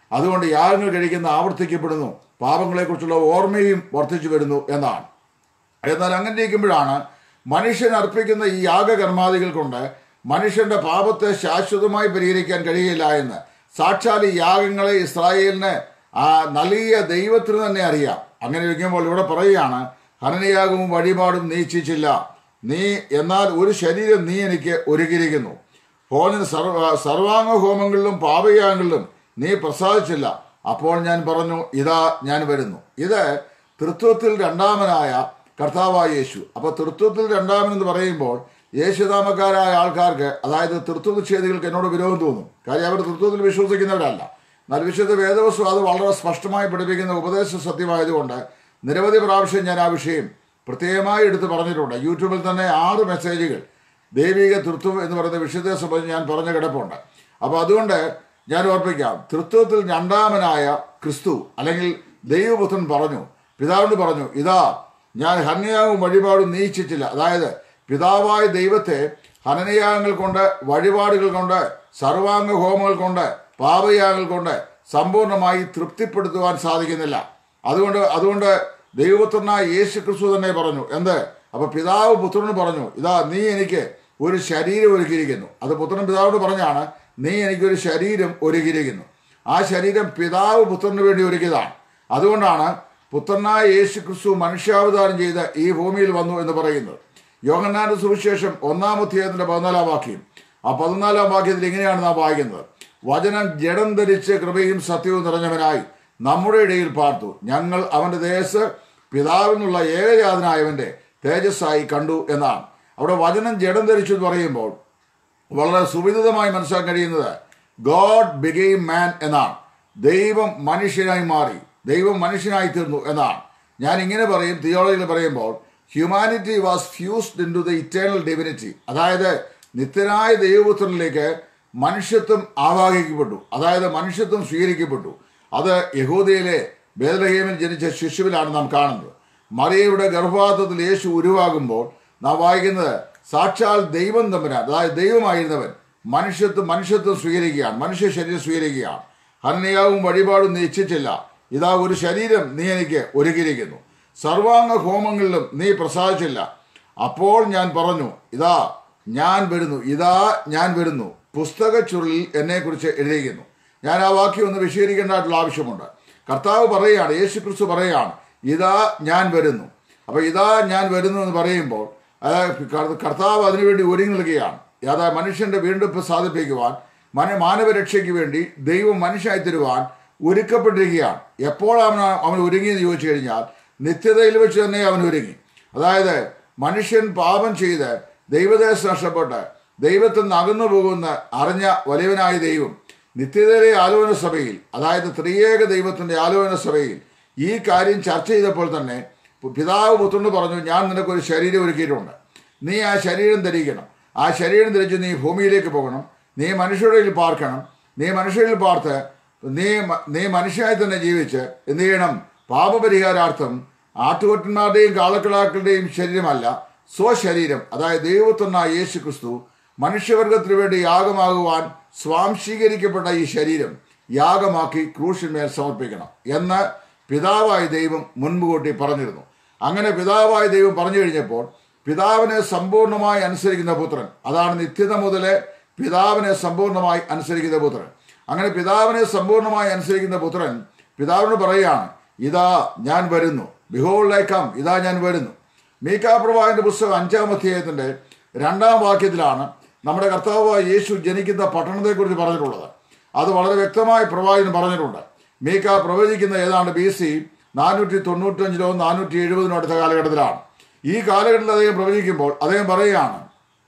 അതുകൊണ്ട് യാഗങ്ങൾ കഴിക്കുന്ന ആവർത്തിക്കപ്പെടുന്നു പാപങ്ങളെക്കുറിച്ചുള്ള ഓർമ്മയും വർദ്ധിച്ചു വരുന്നു എന്നാണ് എന്നാൽ അങ്ങനെ ഇരിക്കുമ്പോഴാണ് മനുഷ്യൻ അർപ്പിക്കുന്ന ഈ യാഗകർമാദികൾ കൊണ്ട് മനുഷ്യന്റെ പാപത്തെ ശാശ്വതമായി പരിഹരിക്കാൻ കഴിയില്ല എന്ന് സാക്ഷാൽ ഈ യാഗങ്ങളെ ഇസ്രായേലിന് ആ നൽകിയ ദൈവത്തിന് തന്നെ അറിയാം അങ്ങനെ ഇരിക്കുമ്പോൾ ഇവിടെ പറയുകയാണ് ഹനനയാഗവും വഴിപാടും നീ ഇച്ഛിച്ചില്ല നീ എന്നാൽ ഒരു ശരീരം നീ എനിക്ക് ഒരുക്കിയിരിക്കുന്നു ഹോമിന് സർവ സർവാംഗ ഹോമങ്ങളിലും പാപയാഗങ്ങളിലും നീ പ്രസാദിച്ചില്ല അപ്പോൾ ഞാൻ പറഞ്ഞു ഇതാ ഞാൻ വരുന്നു ഇത് തൃത്വത്തിൽ രണ്ടാമനായ കർത്താവായ യേശു അപ്പോൾ തൃത്വത്തിൽ രണ്ടാമൻ എന്ന് പറയുമ്പോൾ യേശുനാമക്കാരായ ആൾക്കാർക്ക് അതായത് തൃത്വ നിഷേധികൾക്ക് എന്നോട് വിരോധം തോന്നും കാര്യം അവർ തൃത്വത്തിൽ വിശ്വസിക്കുന്നവരല്ല എന്നാൽ വിശുദ്ധ വേദവസ്തു അത് വളരെ സ്പഷ്ടമായി പഠിപ്പിക്കുന്ന ഉപദേശ സത്യമായതുകൊണ്ട് നിരവധി പ്രാവശ്യം ഞാൻ ആ വിഷയം പ്രത്യേകമായി എടുത്ത് പറഞ്ഞിട്ടുണ്ട് യൂട്യൂബിൽ തന്നെ ആറ് മെസ്സേജുകൾ ദൈവിക തൃത്വം എന്ന് പറയുന്ന വിശുദ്ധ സംബന്ധിച്ച് ഞാൻ പറഞ്ഞ കിടപ്പുണ്ട് അപ്പോൾ അതുകൊണ്ട് ഞാൻ ഓർപ്പിക്കാം തൃത്വത്തിൽ രണ്ടാമനായ ക്രിസ്തു അല്ലെങ്കിൽ ദൈവപുത്രൻ പറഞ്ഞു പിതാവിന് പറഞ്ഞു ഇതാ ഞാൻ ഹന്യയാവും വഴിപാടും നീച്ചിട്ടില്ല അതായത് പിതാവായ ദൈവത്തെ ഹനനയാഗങ്ങൾ കൊണ്ട് വഴിപാടുകൾ കൊണ്ട് സർവാംഗ ഹോമങ്ങൾ കൊണ്ട് പാപയാഗങ്ങൾ കൊണ്ട് സമ്പൂർണ്ണമായി തൃപ്തിപ്പെടുത്തുവാൻ സാധിക്കുന്നില്ല അതുകൊണ്ട് അതുകൊണ്ട് ദൈവപുത്രനായ യേശു ക്രിസ്തു തന്നെ പറഞ്ഞു എന്ത് അപ്പൊ പിതാവ് പുത്രന് പറഞ്ഞു ഇതാ നീ എനിക്ക് ഒരു ശരീരം ഒരുക്കിയിരിക്കുന്നു അത് പുത്രൻ പിതാവിനോട് പറഞ്ഞാണ് നീ എനിക്കൊരു ശരീരം ഒരുക്കിയിരിക്കുന്നു ആ ശരീരം പിതാവ് പുത്രന് വേണ്ടി ഒരുക്കിയതാണ് അതുകൊണ്ടാണ് പുത്രനായ യേശു ക്രിസ്തു മനുഷ്യാവതാരം ചെയ്ത് ഈ ഭൂമിയിൽ വന്നു എന്ന് പറയുന്നത് യോഹന്നാന്റെ സുവിശേഷം ഒന്നാം അധ്യായത്തിന്റെ പതിനാലാം വാക്യം ആ പതിനാലാം വാക്യത്തിൽ ഇങ്ങനെയാണ് നാം വായിക്കുന്നത് വചനം ജഡം ധരിച്ച് കൃപയും സത്യവും നിറഞ്ഞവനായി നമ്മുടെ ഇടയിൽ പാർത്തു ഞങ്ങൾ അവന്റെ ദേശ് പിതാവിൽ നിന്നുള്ള ഏകജാതനായവന്റെ തേജസ്സായി കണ്ടു എന്നാണ് അവിടെ വചനം ജഡം ധരിച്ചു എന്ന് പറയുമ്പോൾ വളരെ സുവിദിതമായി മനസ്സിലാക്കാൻ കഴിയുന്നത് ഗോഡ് ബിഗെയിം മാൻ എന്നാണ് ദൈവം മനുഷ്യനായി മാറി ദൈവം മനുഷ്യനായി തീർന്നു എന്നാണ് ഞാൻ ഇങ്ങനെ പറയും തിയോളജിയിൽ പറയുമ്പോൾ humanity was fused into the eternal divinity അതായത് നിത്യനായ ദൈവപുത്രനിലേക്ക് മനുഷ്യത്വം ആവാഹിക്കപ്പെട്ടു അതായത് മനുഷ്യത്വം സ്വീകരിക്കപ്പെട്ടു അത് യഹൂദയിലെ ബേദലഹേമിൽ ജനിച്ച ശിശുവിലാണ് നാം കാണുന്നത് മറിയയുടെ ഗർഭപാത്രത്തിൽ യേശു ഉരുവാകുമ്പോൾ നാം വായിക്കുന്നത് സാക്ഷാൽ ദൈവം തമ്പുരാൻ അതായത് ദൈവമായിരുന്നവൻ മനുഷ്യത്വം മനുഷ്യത്വം സ്വീകരിക്കുകയാണ് മനുഷ്യ ശരീരം സ്വീകരിക്കുകയാണ് ഹനനയാവും വഴിപാടും നീ ഇച്ഛിച്ചില്ല ഇതാ ഒരു ശരീരം നീ എനിക്ക് ഒരുക്കിയിരിക്കുന്നു സർവാംഗ ഹോമങ്ങളിലും നീ പ്രസാദിച്ചില്ല അപ്പോൾ ഞാൻ പറഞ്ഞു ഇതാ ഞാൻ വരുന്നു ഇതാ ഞാൻ വരുന്നു പുസ്തക ചുരുളിൽ എന്നെക്കുറിച്ച് എഴുതിയിരിക്കുന്നു ഞാൻ ആ വാക്യം ഒന്ന് വിശദീകരിക്കേണ്ടതായിട്ടുള്ള ആവശ്യമുണ്ട് കർത്താവ് പറയുകയാണ് യേശു ക്രിസ്തു പറയുകയാണ് ഇതാ ഞാൻ വരുന്നു അപ്പൊ ഇതാ ഞാൻ വരുന്നു എന്ന് പറയുമ്പോൾ അതായത് കർ- കർത്താവ് അതിനുവേണ്ടി ഒരുങ്ങി നൽകുകയാണ് അതായത് മനുഷ്യന്റെ വീണ്ടെടുപ്പ് സാധിപ്പിക്കുവാൻ മന മാനവരക്ഷയ്ക്ക് വേണ്ടി ദൈവം മനുഷ്യനായി തരുവാൻ ഒരുക്കപ്പെട്ടിരിക്കുകയാണ് എപ്പോൾ അവൻ അവൻ ഒരുങ്ങിയെന്ന് ചോദിച്ചു കഴിഞ്ഞാൽ നിത്യതയിൽ വെച്ച് തന്നെ അവൻ ഒരുങ്ങി അതായത് മനുഷ്യൻ പാപം ചെയ്ത് ദൈവദേശം നഷ്ടപ്പെട്ട് ദൈവത്തിൽ നിന്ന് അകന്നു പോകുന്ന അറിഞ്ഞ വലിയവനായ ദൈവം നിത്യതയിലെ ആലോചന സഭയിൽ അതായത് ത്രിയേക ദൈവത്തിന്റെ ആലോചന സഭയിൽ ഈ കാര്യം ചർച്ച ചെയ്തപ്പോൾ തന്നെ പിതാവ് പുത്രന് പറഞ്ഞു ഞാൻ നിനക്കൊരു ശരീരം ഒരുക്കിയിട്ടുണ്ട് നീ ആ ശരീരം ധരിക്കണം ആ ശരീരം ധരിച്ച് നീ ഭൂമിയിലേക്ക് പോകണം നീ മനുഷ്യരിൽ പാർക്കണം നീ മനുഷ്യരിൽ പാർത്ത് നീ മ- നീ മനുഷ്യനായി തന്നെ ജീവിച്ച് എന്ത് ചെയ്യണം പാപപരിഹാരാർത്ഥം ആട്ടുകൊറ്റന്മാരുടെയും കാളക്കിടാക്കളുടെയും ശരീരമല്ല സ്വശരീരം അതായത് ദൈവത്വനായ യേശു ക്രിസ്തു മനുഷ്യവർഗത്തിന് വേണ്ടി യാഗമാകുവാൻ സ്വാംശീകരിക്കപ്പെട്ട ഈ ശരീരം യാഗമാക്കി ക്രൂശിന്മേൽ സമർപ്പിക്കണം എന്ന് പിതാവായ ദൈവം മുൻപ് കൂട്ടി പറഞ്ഞിരുന്നു അങ്ങനെ പിതാവായ ദൈവം പറഞ്ഞു കഴിഞ്ഞപ്പോൾ പിതാവിനെ സമ്പൂർണ്ണമായി അനുസരിക്കുന്ന പുത്രൻ അതാണ് നിത്യത മുതലേ പിതാവിനെ സമ്പൂർണ്ണമായി അനുസരിക്കുന്ന പുത്രൻ അങ്ങനെ പിതാവിനെ സമ്പൂർണ്ണമായി അനുസരിക്കുന്ന പുത്രൻ പിതാവിനോട് പറയുകയാണ് ഇതാ ഞാൻ വരുന്നു ബിഹോളിലേക്കാം ഇതാ ഞാൻ വരുന്നു മീക്കാ പ്രവാഹിന്റെ പുസ്തകം അഞ്ചാം അധ്യായത്തിന്റെ രണ്ടാം വാക്യത്തിലാണ് നമ്മുടെ കർത്താവായ യേശു ജനിക്കുന്ന പട്ടണത്തെക്കുറിച്ച് പറഞ്ഞിട്ടുള്ളത് അത് വളരെ വ്യക്തമായി പ്രവാചകൻ പറഞ്ഞിട്ടുണ്ട് മീക്ക പ്രവചിക്കുന്ന ഏതാണ്ട് ബി സി നാനൂറ്റി തൊണ്ണൂറ്റഞ്ചിലോ നാനൂറ്റി എഴുപതിനോ അടുത്ത കാലഘട്ടത്തിലാണ് ഈ കാലഘട്ടത്തിൽ അദ്ദേഹം പ്രവചിക്കുമ്പോൾ അദ്ദേഹം പറയുകയാണ്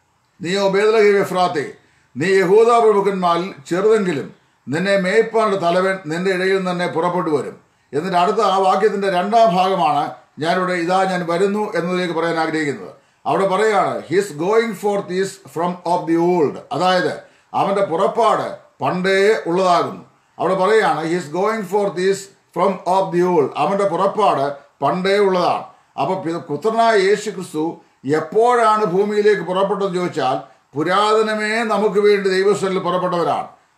നീ ഒബേദലഹി എഫ്രാത്തെ നീ യഹൂദ പ്രമുഖന്മാരിൽ ചെറുതെങ്കിലും നിന്നെ മേയ്പ്പാനുള്ള തലവൻ നിന്റെ ഇടയിൽ നിന്ന് തന്നെ പുറപ്പെട്ടു വരും എന്നിട്ട് അടുത്ത ആ വാക്യത്തിന്റെ രണ്ടാം ഭാഗമാണ് ഞാനിവിടെ ഇതാ ഞാൻ വരുന്നു എന്നതിലേക്ക് പറയാൻ ആഗ്രഹിക്കുന്നത് അവിടെ പറയാണ് his going for is from of the old അതായത് അവന്റെ പുറപ്പാട് പണ്ടേ ഉള്ളതാകുന്നു അവിടെ പറയാണ് his going for is from of the old അവന്റെ പുറപ്പാട് പണ്ടേ ഉള്ളതാണ് അപ്പൊ പി- പുത്രനായ യേശു ക്രിസ്തു എപ്പോഴാണ് ഭൂമിയിലേക്ക് പുറപ്പെട്ടതെന്ന് ചോദിച്ചാൽ പുരാതനമേ നമുക്ക് വേണ്ടി ദൈവസ്ഥലിൽ പുറപ്പെട്ടവരാണ്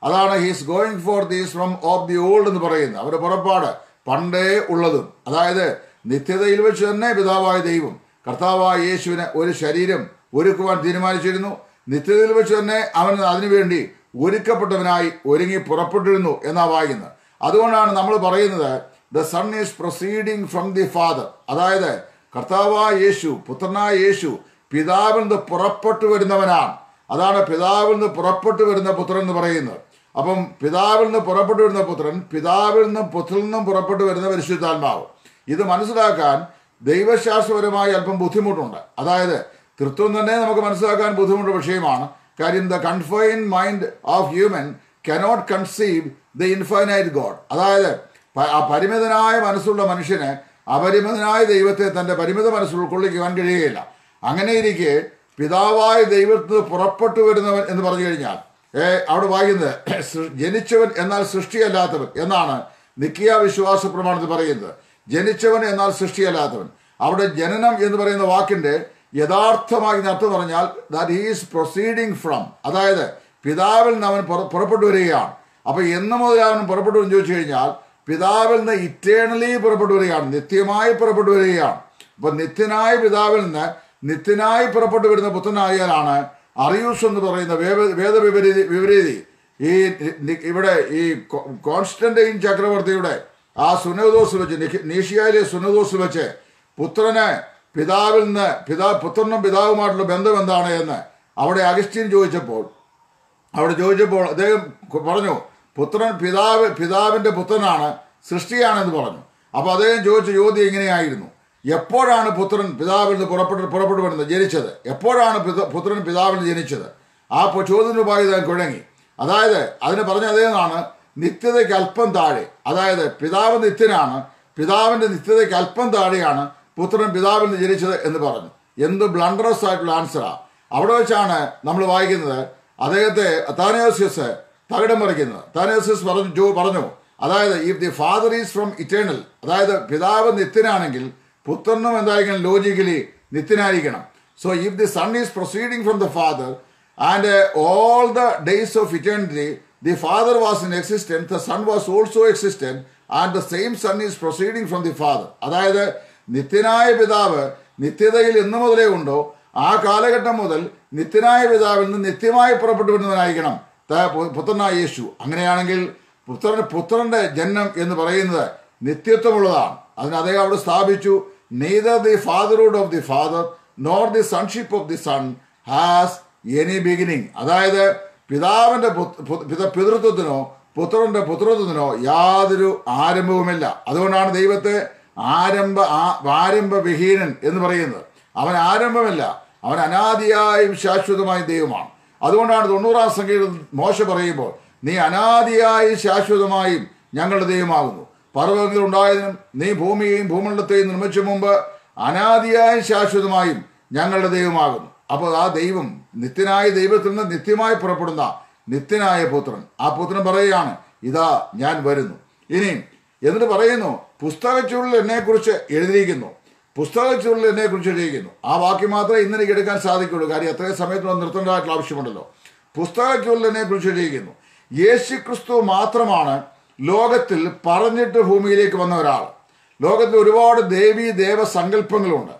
അതാണ് his going for these from of the old എന്ന് പറയുന്നത് അവരുടെ പുറപ്പാട് പണ്ടേ ഉള്ളതും അതായത് നിത്യതയിൽ വെച്ച് തന്നെ പിതാവായ ദൈവം കർത്താവായ യേശുവിന് ഒരു ശരീരം ഒരുക്കുവാൻ തീരുമാനിച്ചിരുന്നു നിത്യതയിൽ വെച്ച് തന്നെ അവൻ അതിനുവേണ്ടി ഒരുക്കപ്പെട്ടവനായി ഒരുങ്ങി പുറപ്പെട്ടിരുന്നു എന്നാ വായിക്കുന്നത് അതുകൊണ്ടാണ് നമ്മൾ പറയുന്നത് the son is proceeding from the father അതായത് കർത്താവായ യേശു പുത്രനായ യേശു പിതാവിൽ നിന്ന് പുറപ്പെട്ടു വരുന്നവനാണ് അതാണ് പിതാവിൽ നിന്ന് പുറപ്പെട്ടു വരുന്ന പുത്രൻ എന്ന് പറയുന്നത് അപ്പം പിതാവിൽ നിന്ന് പുറപ്പെട്ടു വരുന്ന പുത്രൻ പിതാവിൽ നിന്നും പുത്രനിൽ നിന്നും പുറപ്പെട്ടു വരുന്ന പരിശുദ്ധാത്മാവ് ഇത് മനസ്സിലാക്കാൻ ദൈവശാസ്ത്രപരമായി അല്പം ബുദ്ധിമുട്ടുണ്ട് അതായത് തൃത്വം തന്നെ നമുക്ക് മനസ്സിലാക്കാൻ ബുദ്ധിമുട്ടുള്ള വിഷയമാണ് കാര്യം the confine mind of human cannot conceive the infinite God അതായത് പ- ആ പരിമിതനായ മനസ്സുള്ള മനുഷ്യന് അപരിമിതനായ ദൈവത്തെ തന്റെ പരിമിത മനസ്സിൽ ഉൾക്കൊള്ളിക്കുവാൻ കഴിയുകയില്ല അങ്ങനെ ഇരിക്കെ പിതാവായ ദൈവത്തിൽ നിന്ന് പുറപ്പെട്ടു വരുന്നവൻ എന്ന് പറഞ്ഞു കഴിഞ്ഞാൽ ഏ അവിടെ വായിക്കുന്നത് സൃ- ജനിച്ചവൻ എന്നാൽ സൃഷ്ടിയല്ലാത്തവൻ എന്നാണ് നിക്കിയ വിശ്വാസ പ്രമാണത്തിൽ പറയുന്നത് ജനിച്ചവൻ എന്നാൽ സൃഷ്ടിയല്ലാത്തവൻ അവിടെ ജനനം എന്ന് പറയുന്ന വാക്കിന്റെ യഥാർത്ഥമായി ഇതിന് അർത്ഥം പറഞ്ഞാൽ ദാറ്റ് ഹീസ് പ്രൊസീഡിങ് ഫ്രം അതായത് പിതാവിൽ നിന്ന് അവൻ പുറ- പുറപ്പെട്ടു വരികയാണ് അപ്പൊ എന്ന് മുതൽ അവൻ പുറപ്പെട്ടു എന്ന് ചോദിച്ചു കഴിഞ്ഞാൽ പിതാവിൽ നിന്ന് ഇറ്റേണലി പുറപ്പെട്ടു വരികയാണ് നിത്യമായി പുറപ്പെട്ടു വരികയാണ് അപ്പൊ നിത്യനായ പിതാവിൽ നിന്ന് നിത്യനായി പുറപ്പെട്ടു വരുന്ന പുത്രനായാലാണ് അറിയൂസ് എന്ന് പറയുന്ന വേദ- വേദവിപരീതി വിപരീതി ഈ നി- ഇവിടെ ഈ കോ- കോൺസ്റ്റന്റൈൻ ചക്രവർത്തിയുടെ ആ സുനോദോസിൽ വെച്ച് നിഖി- നീഷിയയിലെ സുനോദോസിൽ വെച്ച് പുത്രന് പിതാവിൽ നിന്ന് പിതാ പുത്രനും പിതാവുമായിട്ടുള്ള ബന്ധം എന്താണ് എന്ന് അവിടെ അഗസ്റ്റീൻ ചോദിച്ചപ്പോൾ അവിടെ ചോദിച്ചപ്പോൾ അദ്ദേഹം കു- പറഞ്ഞു പുത്രൻ പിതാവ് പിതാവിന്റെ പുത്രനാണ് സൃഷ്ടിയാണെന്ന് പറഞ്ഞു അപ്പൊ അദ്ദേഹം ചോദിച്ച ചോദ്യം ഇങ്ങനെയായിരുന്നു എപ്പോഴാണ് പുത്രൻ പിതാവിൽ നിന്ന് പുറപ്പെട്ട് പുറപ്പെട്ടു വരുന്നത് ജനിച്ചത് എപ്പോഴാണ് പിത- പുത്രൻ പിതാവിൽ നിന്ന് ജനിച്ചത് ആ പൊ- ചോദ്യത്തിനുമായി അദ്ദേഹം കുഴങ്ങി അതായത് അതിന് പറഞ്ഞ അദ്ദേഹമാണ് നിത്യതയ്ക്ക് അല്പം താഴെ അതായത് പിതാവ് നിത്യനാണ് പിതാവിന്റെ നിത്യതയ്ക്ക് അല്പം താഴെയാണ് പുത്രൻ പിതാവിൽ നിന്ന് ജനിച്ചത് എന്ന് പറഞ്ഞു എന്ത് ബ്ലണ്ടറസ് ആയിട്ടുള്ള ആൻസറാ അവിടെ വെച്ചാണ് നമ്മൾ വായിക്കുന്നത് അദ്ദേഹത്തെ താനോസിയസ് തകിടം മറിക്കുന്നത് താനോസിയസ് പറഞ്ഞു ജോ പറഞ്ഞു അതായത് if the father is from eternal അതായത് പിതാവ് നിത്യനാണെങ്കിൽ പുത്രനും എന്തായിരിക്കണം ലോജിക്കലി നിത്യനായിരിക്കണം so if the son is proceeding from the father and all the days of eternity the father was in existence the son was also existent and the same son is proceeding from the father അതായത് നിത്യനായ പിതാവ് നിത്യതയിൽ എന്ന് മുതലേ ഉണ്ടോ ആ കാലഘട്ടം മുതൽ നിത്യനായ പിതാവിൽ നിന്ന് നിത്യമായി പുറപ്പെട്ടു വരുന്നവനായിരിക്കണം ത- പു- പുത്രനായ യേശു അങ്ങനെയാണെങ്കിൽ പുത്രൻ പുത്രന്റെ ജന്മം എന്ന് പറയുന്നത് നിത്യത്വമുള്ളതാണ് അതിന് അദ്ദേഹം അവിടെ സ്ഥാപിച്ചു neither the fatherhood of the father nor the sonship of the son has any beginning അതായത് പിതാവിന്റെ പുത്ര- പു- പിത- പിതൃത്വത്തിനോ പുത്രന്റെ പുത്രത്വത്തിനോ യാതൊരു ആരംഭവുമില്ല അതുകൊണ്ടാണ് ദൈവത്തെ ആരംഭ ആ- ആരംഭവിഹീനൻ എന്ന് പറയുന്നത് അവൻ ആരംഭമില്ല അവൻ അനാദിയായും ശാശ്വതമായും ദൈവമാണ് അതുകൊണ്ടാണ് തൊണ്ണൂറാം സംഖ്യയിൽ മോശ പറയുമ്പോൾ നീ അനാദിയായും ശാശ്വതമായും ഞങ്ങളുടെ ദൈവമാകുന്നു പർവ്വതങ്ങൾ ഉണ്ടായതിനും നീ ഭൂമിയെയും ഭൂമണ്ഡലത്തെയും നിർമ്മിച്ച മുമ്പ് അനാദിയായും ശാശ്വതമായും ഞങ്ങളുടെ ദൈവമാകുന്നു അപ്പോൾ ആ ദൈവം നിത്യനായ ദൈവത്തിൽ നിന്ന് നിത്യമായി പുറപ്പെടുന്ന നിത്യനായ പുത്രൻ ആ പുത്രൻ പറയുകയാണ് ഇതാ ഞാൻ വരുന്നു ഇനി എന്നിട്ട് പറയുന്നു പുസ്തകച്ചുള്ളിൽ എന്നെക്കുറിച്ച് എഴുതിയിരിക്കുന്നു പുസ്തകച്ചുള്ളിൽ എന്നെക്കുറിച്ച് എഴുതിയിരിക്കുന്നു ആ വാക്യം മാത്രമേ ഇന്ന് എനിക്ക് എടുക്കാൻ സാധിക്കുള്ളൂ കാര്യം അത്രയും സമയത്തുള്ള നിർത്തേണ്ടതായിട്ടുള്ള ആവശ്യമുണ്ടല്ലോ പുസ്തകച്ചുള്ളിൽ എന്നെക്കുറിച്ച് എഴുതിയിരിക്കുന്നു യേശു ക്രിസ്തു മാത്രമാണ് ലോകത്തിൽ പറഞ്ഞിട്ട് ഭൂമിയിലേക്ക് വന്ന ഒരാൾ ലോകത്തിൽ ഒരുപാട് ദേവീ ദേവ സങ്കല്പങ്ങളുണ്ട്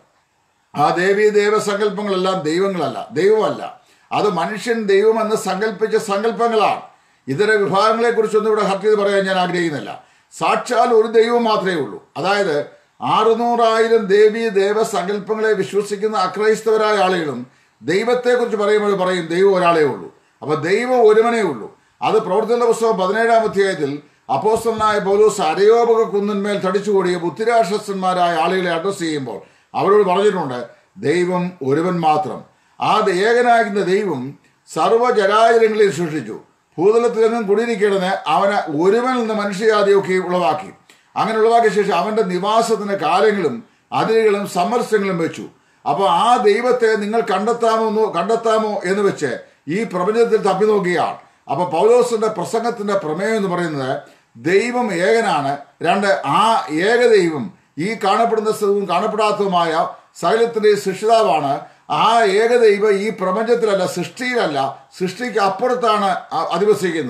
ആ ദേവീ ദേവസങ്കല്പങ്ങളെല്ലാം ദൈവങ്ങളല്ല ദൈവമല്ല അത് മനുഷ്യൻ ദൈവമെന്ന് സങ്കല്പിച്ച സങ്കല്പങ്ങളാണ് ഇതര വിഭാഗങ്ങളെ കുറിച്ചൊന്നും ഇവിടെ ഹർട്ട് ചെയ്ത് പറയാൻ ഞാൻ ആഗ്രഹിക്കുന്നില്ല സാക്ഷാൽ ഒരു ദൈവം മാത്രമേ ഉള്ളൂ അതായത് ആറുനൂറായിരം ദേവീ ദേവസങ്കല്പങ്ങളെ വിശ്വസിക്കുന്ന അക്രൈസ്തവരായ ആളുകളും ദൈവത്തെക്കുറിച്ച് പറയുമ്പോൾ പറയും ദൈവം ഒരാളേ ഉള്ളൂ അപ്പൊ ദൈവം ഒരുവനേ ഉള്ളൂ അത് പ്രവർത്തന പുസ്തകം പതിനേഴാം അധ്യായത്തിൽ അപ്പോസ്റ്റലനായ പൗലോസ് അരയോപക കുന്നിന്മേൽ തടിച്ചുകൂടിയ ബുദ്ധിരാക്ഷസന്മാരായ ആളുകളെ അഡ്രസ് ചെയ്യുമ്പോൾ അവരോട് പറഞ്ഞിട്ടുണ്ട് ദൈവം ഒരുവൻ മാത്രം ആ ഏകനാകുന്ന ദൈവം സർവ്വജരാചരങ്ങളിൽ സൃഷ്ടിച്ചു ഭൂതലത്തിലെങ്ങും കുടിയിരിക്കണമെന്ന് അവനെ ഒരുവനിൽ നിന്ന് മനുഷ്യജാതിയൊക്കെ ഉളവാക്കി അങ്ങനെ ഉളവാക്കിയ ശേഷം അവന്റെ നിവാസത്തിന് കാലങ്ങളും അതിരുകളും സമരസങ്ങളും വെച്ചു അപ്പോൾ ആ ദൈവത്തെ നിങ്ങൾ കണ്ടെത്താമോ എന്ന് കണ്ടെത്താമോ എന്ന് വെച്ച് ഈ പ്രപഞ്ചത്തിൽ തപ്പി നോക്കിയാണ് അപ്പൊ പൗലോസിന്റെ പ്രസംഗത്തിന്റെ പ്രമേയം എന്ന് പറയുന്നത് ദൈവം ഏകനാണ് രണ്ട് ആ ഏകദൈവം ഈ കാണപ്പെടുന്ന സ്ഥലവും കാണപ്പെടാത്തതുമായ സകലത്തിന്റെ സൃഷ്ടിതാവാണ് ആ ഏകദൈവം ഈ പ്രപഞ്ചത്തിലല്ല സൃഷ്ടിയിലല്ല സൃഷ്ടിക്ക് അപ്പുറത്താണ് അ- അധിവസിക്കുന്നത്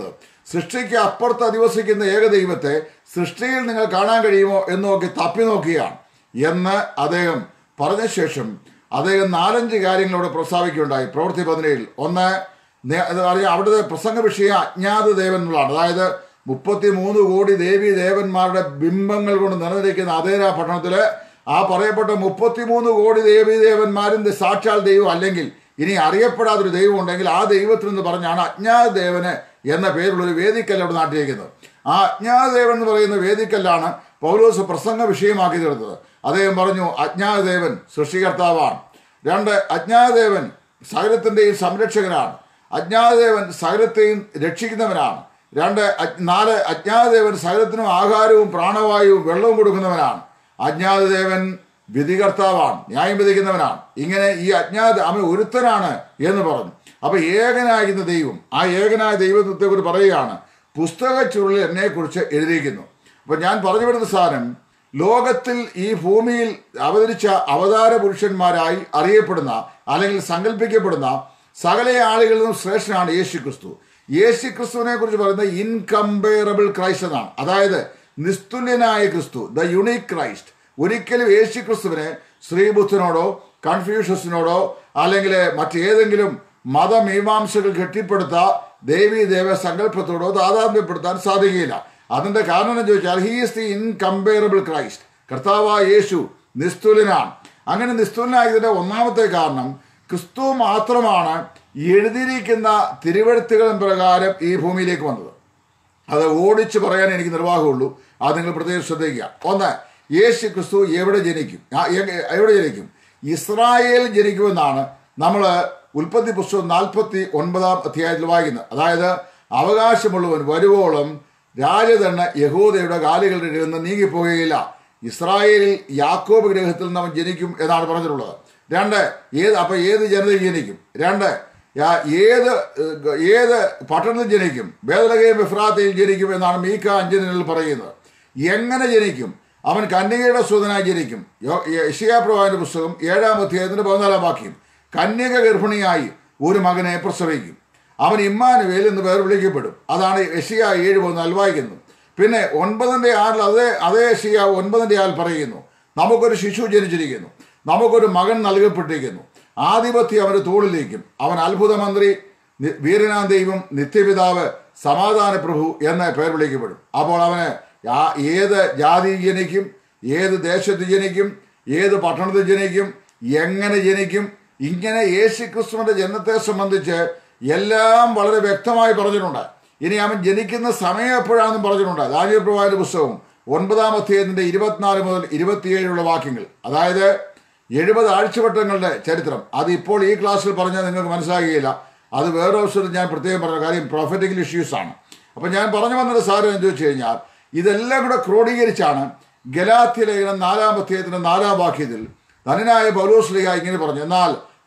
സൃഷ്ടിക്ക് അപ്പുറത്ത് അധിവസിക്കുന്ന ഏക ദൈവത്തെ സൃഷ്ടിയിൽ നിങ്ങൾ കാണാൻ കഴിയുമോ എന്ന് നോക്കി തപ്പി നോക്കിയാണ് എന്ന് അദ്ദേഹം പറഞ്ഞ ശേഷം അദ്ദേഹം നാലഞ്ച് കാര്യങ്ങളോട് പ്രസ്താവിക്കുകയുണ്ടായി പ്രവൃത്തി പതിനേഴിൽ ഒന്ന് നേ- അത് പറഞ്ഞ അവിടുത്തെ പ്രസംഗ വിഷയം അജ്ഞാത ദേവൻ എന്നുള്ളതാണ് അതായത് മുപ്പത്തി മൂന്ന് കോടി ദേവി ദേവന്മാരുടെ ബിംബങ്ങൾ കൊണ്ട് നിറഞ്ഞിരിക്കുന്ന അതേര പട്ടണത്തില് ആ പറയപ്പെട്ട മുപ്പത്തിമൂന്ന് കോടി ദേവി ദേവന്മാരും ദ- സാക്ഷാൽ ദൈവം അല്ലെങ്കിൽ ഇനി അറിയപ്പെടാത്തൊരു ദൈവം ഉണ്ടെങ്കിൽ ആ ദൈവത്തിൽ നിന്ന് പറഞ്ഞാണ് അജ്ഞാത ദേവന് എന്ന പേരുള്ള ഒരു വേദിക്കല്ല് അവിടെ നാട്ടിയിരിക്കുന്നത് ആ അജ്ഞാത ദേവൻ എന്ന് പറയുന്ന വേദിക്കല്ലാണ് പൗലോസ് പ്രസംഗ വിഷയമാക്കി തീർത്തത് അദ്ദേഹം പറഞ്ഞു അജ്ഞാത ദേവൻ സൃഷ്ടികർത്താവാണ് രണ്ട് അജ്ഞാതദേവൻ സകലത്തിൻ്റെയും സംരക്ഷകനാണ് അജ്ഞാതദേവൻ സകലത്തെയും രക്ഷിക്കുന്നവനാണ് രണ്ട് അജ്- നാല് അജ്ഞാതദേവൻ സകലത്തിനും ആഹാരവും പ്രാണവായുവും വെള്ളവും കൊടുക്കുന്നവനാണ് അജ്ഞാതദേവൻ വിധികർത്താവാണ് ന്യായം വിധിക്കുന്നവനാണ് ഇങ്ങനെ ഈ അജ്ഞാത അവൻ ഒരുത്തനാണ് എന്ന് പറഞ്ഞു അപ്പൊ ഏകനായിരുന്ന ദൈവം ആ ഏകനായ ദൈവത്തെ കുറിച്ച് പറയുകയാണ് പുസ്തക ചുരുളിൽ എന്നെക്കുറിച്ച് എഴുതിയിരിക്കുന്നു അപ്പൊ ഞാൻ പറഞ്ഞു വരുന്ന സാധനം ലോകത്തിൽ ഈ ഭൂമിയിൽ അവതരിച്ച അവതാര പുരുഷന്മാരായി അറിയപ്പെടുന്ന അല്ലെങ്കിൽ സങ്കല്പിക്കപ്പെടുന്ന സകല ആളുകളിൽ നിന്നും ശ്രേഷ്ഠനാണ് യേശു ക്രിസ്തു യേശു ക്രിസ്തുവിനെ കുറിച്ച് പറയുന്നത് ഇൻകമ്പയറബിൾ ക്രൈസ്റ്റ് എന്നാണ് അതായത് നിസ്തുല്യനായ ക്രിസ്തു ദ യുണീക് ക്രൈസ്റ്റ് ഒരിക്കലും യേശു ക്രിസ്തുവിനെ ശ്രീബുദ്ധനോടോ കൺഫ്യൂഷ്യസിനോടോ അല്ലെങ്കിൽ മറ്റേതെങ്കിലും മതമീമാംസകൾ കെട്ടിപ്പടുത്ത ദേവി ദേവ സങ്കല്പത്തോടോ താതാത്മ്യപ്പെടുത്താൻ സാധിക്കുകയില്ല അതിന്റെ കാരണം എന്ന് ചോദിച്ചാൽ he is the incomparable Christ കർത്താവായ യേശു നിസ്തുലനാണ് അങ്ങനെ നിസ്തുലനായതിന്റെ ഒന്നാമത്തെ കാരണം ക്രിസ്തു മാത്രമാണ് എഴുതിയിരിക്കുന്ന തിരുവഴുത്തുകളും പ്രകാരം ഈ ഭൂമിയിലേക്ക് വന്നത് അത് ഓടിച്ച് പറയാൻ എനിക്ക് നിർവാഹമുള്ളൂ അത് നിങ്ങൾ പ്രത്യേകം ശ്രദ്ധിക്കുക ഒന്ന് യേശു ക്രിസ്തു എവിടെ ജനിക്കും ആ, എ- എവിടെ ജനിക്കും ഇസ്രായേൽ ജനിക്കുമെന്നാണ് നമ്മൾ ഉൽപ്പത്തി പുസ്തകം നാൽപ്പത്തി ഒൻപതാം അധ്യായത്തിൽ വായിക്കുന്നത് അതായത് അവകാശമുള്ളവൻ വരുവോളം രാജതണ്ണ് യഹൂദയുടെ കാലുകളുടെ ഇടയിൽ നിന്ന് നീങ്ങിപ്പോകുകയില്ല ഇസ്രായേലിൽ യാക്കോബ് ഗ്രഹത്തിൽ നിന്ന് അവൻ ജനിക്കും എന്നാണ് പറഞ്ഞിട്ടുള്ളത് രണ്ട് ഏത് അപ്പൊ ഏത് ജനതയിൽ ജനിക്കും രണ്ട് യാ- ഏത് ഏഹ്, ഏത് പട്ടണത്തിൽ ജനിക്കും ബേദലകയും എഫ്രാത്തയിൽ ജനിക്കും എന്നാണ് മീക്ക അഞ്ചനിൽ പറയുന്നത് എങ്ങനെ ജനിക്കും അവൻ കന്യകയുടെ സുതനായി ജനിക്കും യഷിയാപ്രവാന്റെ പുസ്തകം ഏഴാം അധ്യായത്തിന്റെ പതിനാലാം വാക്യം കന്യക ഗർഭിണിയായി ഒരു മകനെ പ്രസവിക്കും അവൻ ഇമ്മാനുവേൽ എന്ന് പേർ വിളിക്കപ്പെടും അതാണ് യഷിയ ഏഴ് പതിനാല് വായിക്കുന്നത് പിന്നെ ഒൻപതിന്റെ ആറിൽ അതേ അതേ യഷിയ ഒൻപതിന്റെ ആൽ പറയുന്നു നമുക്കൊരു ശിശു ജനിച്ചിരിക്കുന്നു നമുക്കൊരു മകൻ നൽകപ്പെട്ടിരിക്കുന്നു ആധിപത്യം അവന്റെ തോളിലേക്കും അവൻ അത്ഭുതമന്ത്രി നി- വീരനാം ദൈവം നിത്യപിതാവ് സമാധാന പ്രഭു എന്ന പേർ വിളിക്കപ്പെടും അപ്പോൾ അവന് ആ- ഏത് ജാതി ജനിക്കും ഏത് ദേശത്ത് ജനിക്കും ഏത് പട്ടണത്തിൽ ജനിക്കും എങ്ങനെ ജനിക്കും ഇങ്ങനെ യേശു ക്രിസ്തുവിന്റെ ജനനത്തെ സംബന്ധിച്ച് എല്ലാം വളരെ വ്യക്തമായി പറഞ്ഞിട്ടുണ്ട് ഇനി അവൻ ജനിക്കുന്ന സമയം എപ്പോഴാണെന്നും പറഞ്ഞിട്ടുണ്ട് ദാനിയ പ്രവാചക പുസ്തകം ഒൻപതാം അധ്യായത്തിന്റെ ഇരുപത്തിനാല് മുതൽ ഇരുപത്തിയേഴുള്ള വാക്യങ്ങൾ അതായത് എഴുപത് ആഴ്ചവട്ടങ്ങളുടെ ചരിത്രം അത് ഇപ്പോൾ ഈ ക്ലാസ്സിൽ പറഞ്ഞാൽ നിങ്ങൾക്ക് മനസ്സിലാകുകയില്ല അത് വേറെ അവസരത്തിൽ ഞാൻ പ്രത്യേകം പറഞ്ഞ കാര്യം പ്രൊഫറ്റിക്കൽ ഇഷ്യൂസ് ആണ് അപ്പൊ ഞാൻ പറഞ്ഞു വന്നത് സാരം എന്ന് ചോദിച്ചു കഴിഞ്ഞാൽ ഇതെല്ലാം കൂടെ ക്രോഡീകരിച്ചാണ് ഗലാത്യ ലേഖനം നാലാം അധ്യായത്തിന്റെ നാലാം വാക്യത്തിൽ ധനനായ പൗലോസ്ലിഹ ഇങ്ങനെ പറഞ്ഞു എന്നാൽ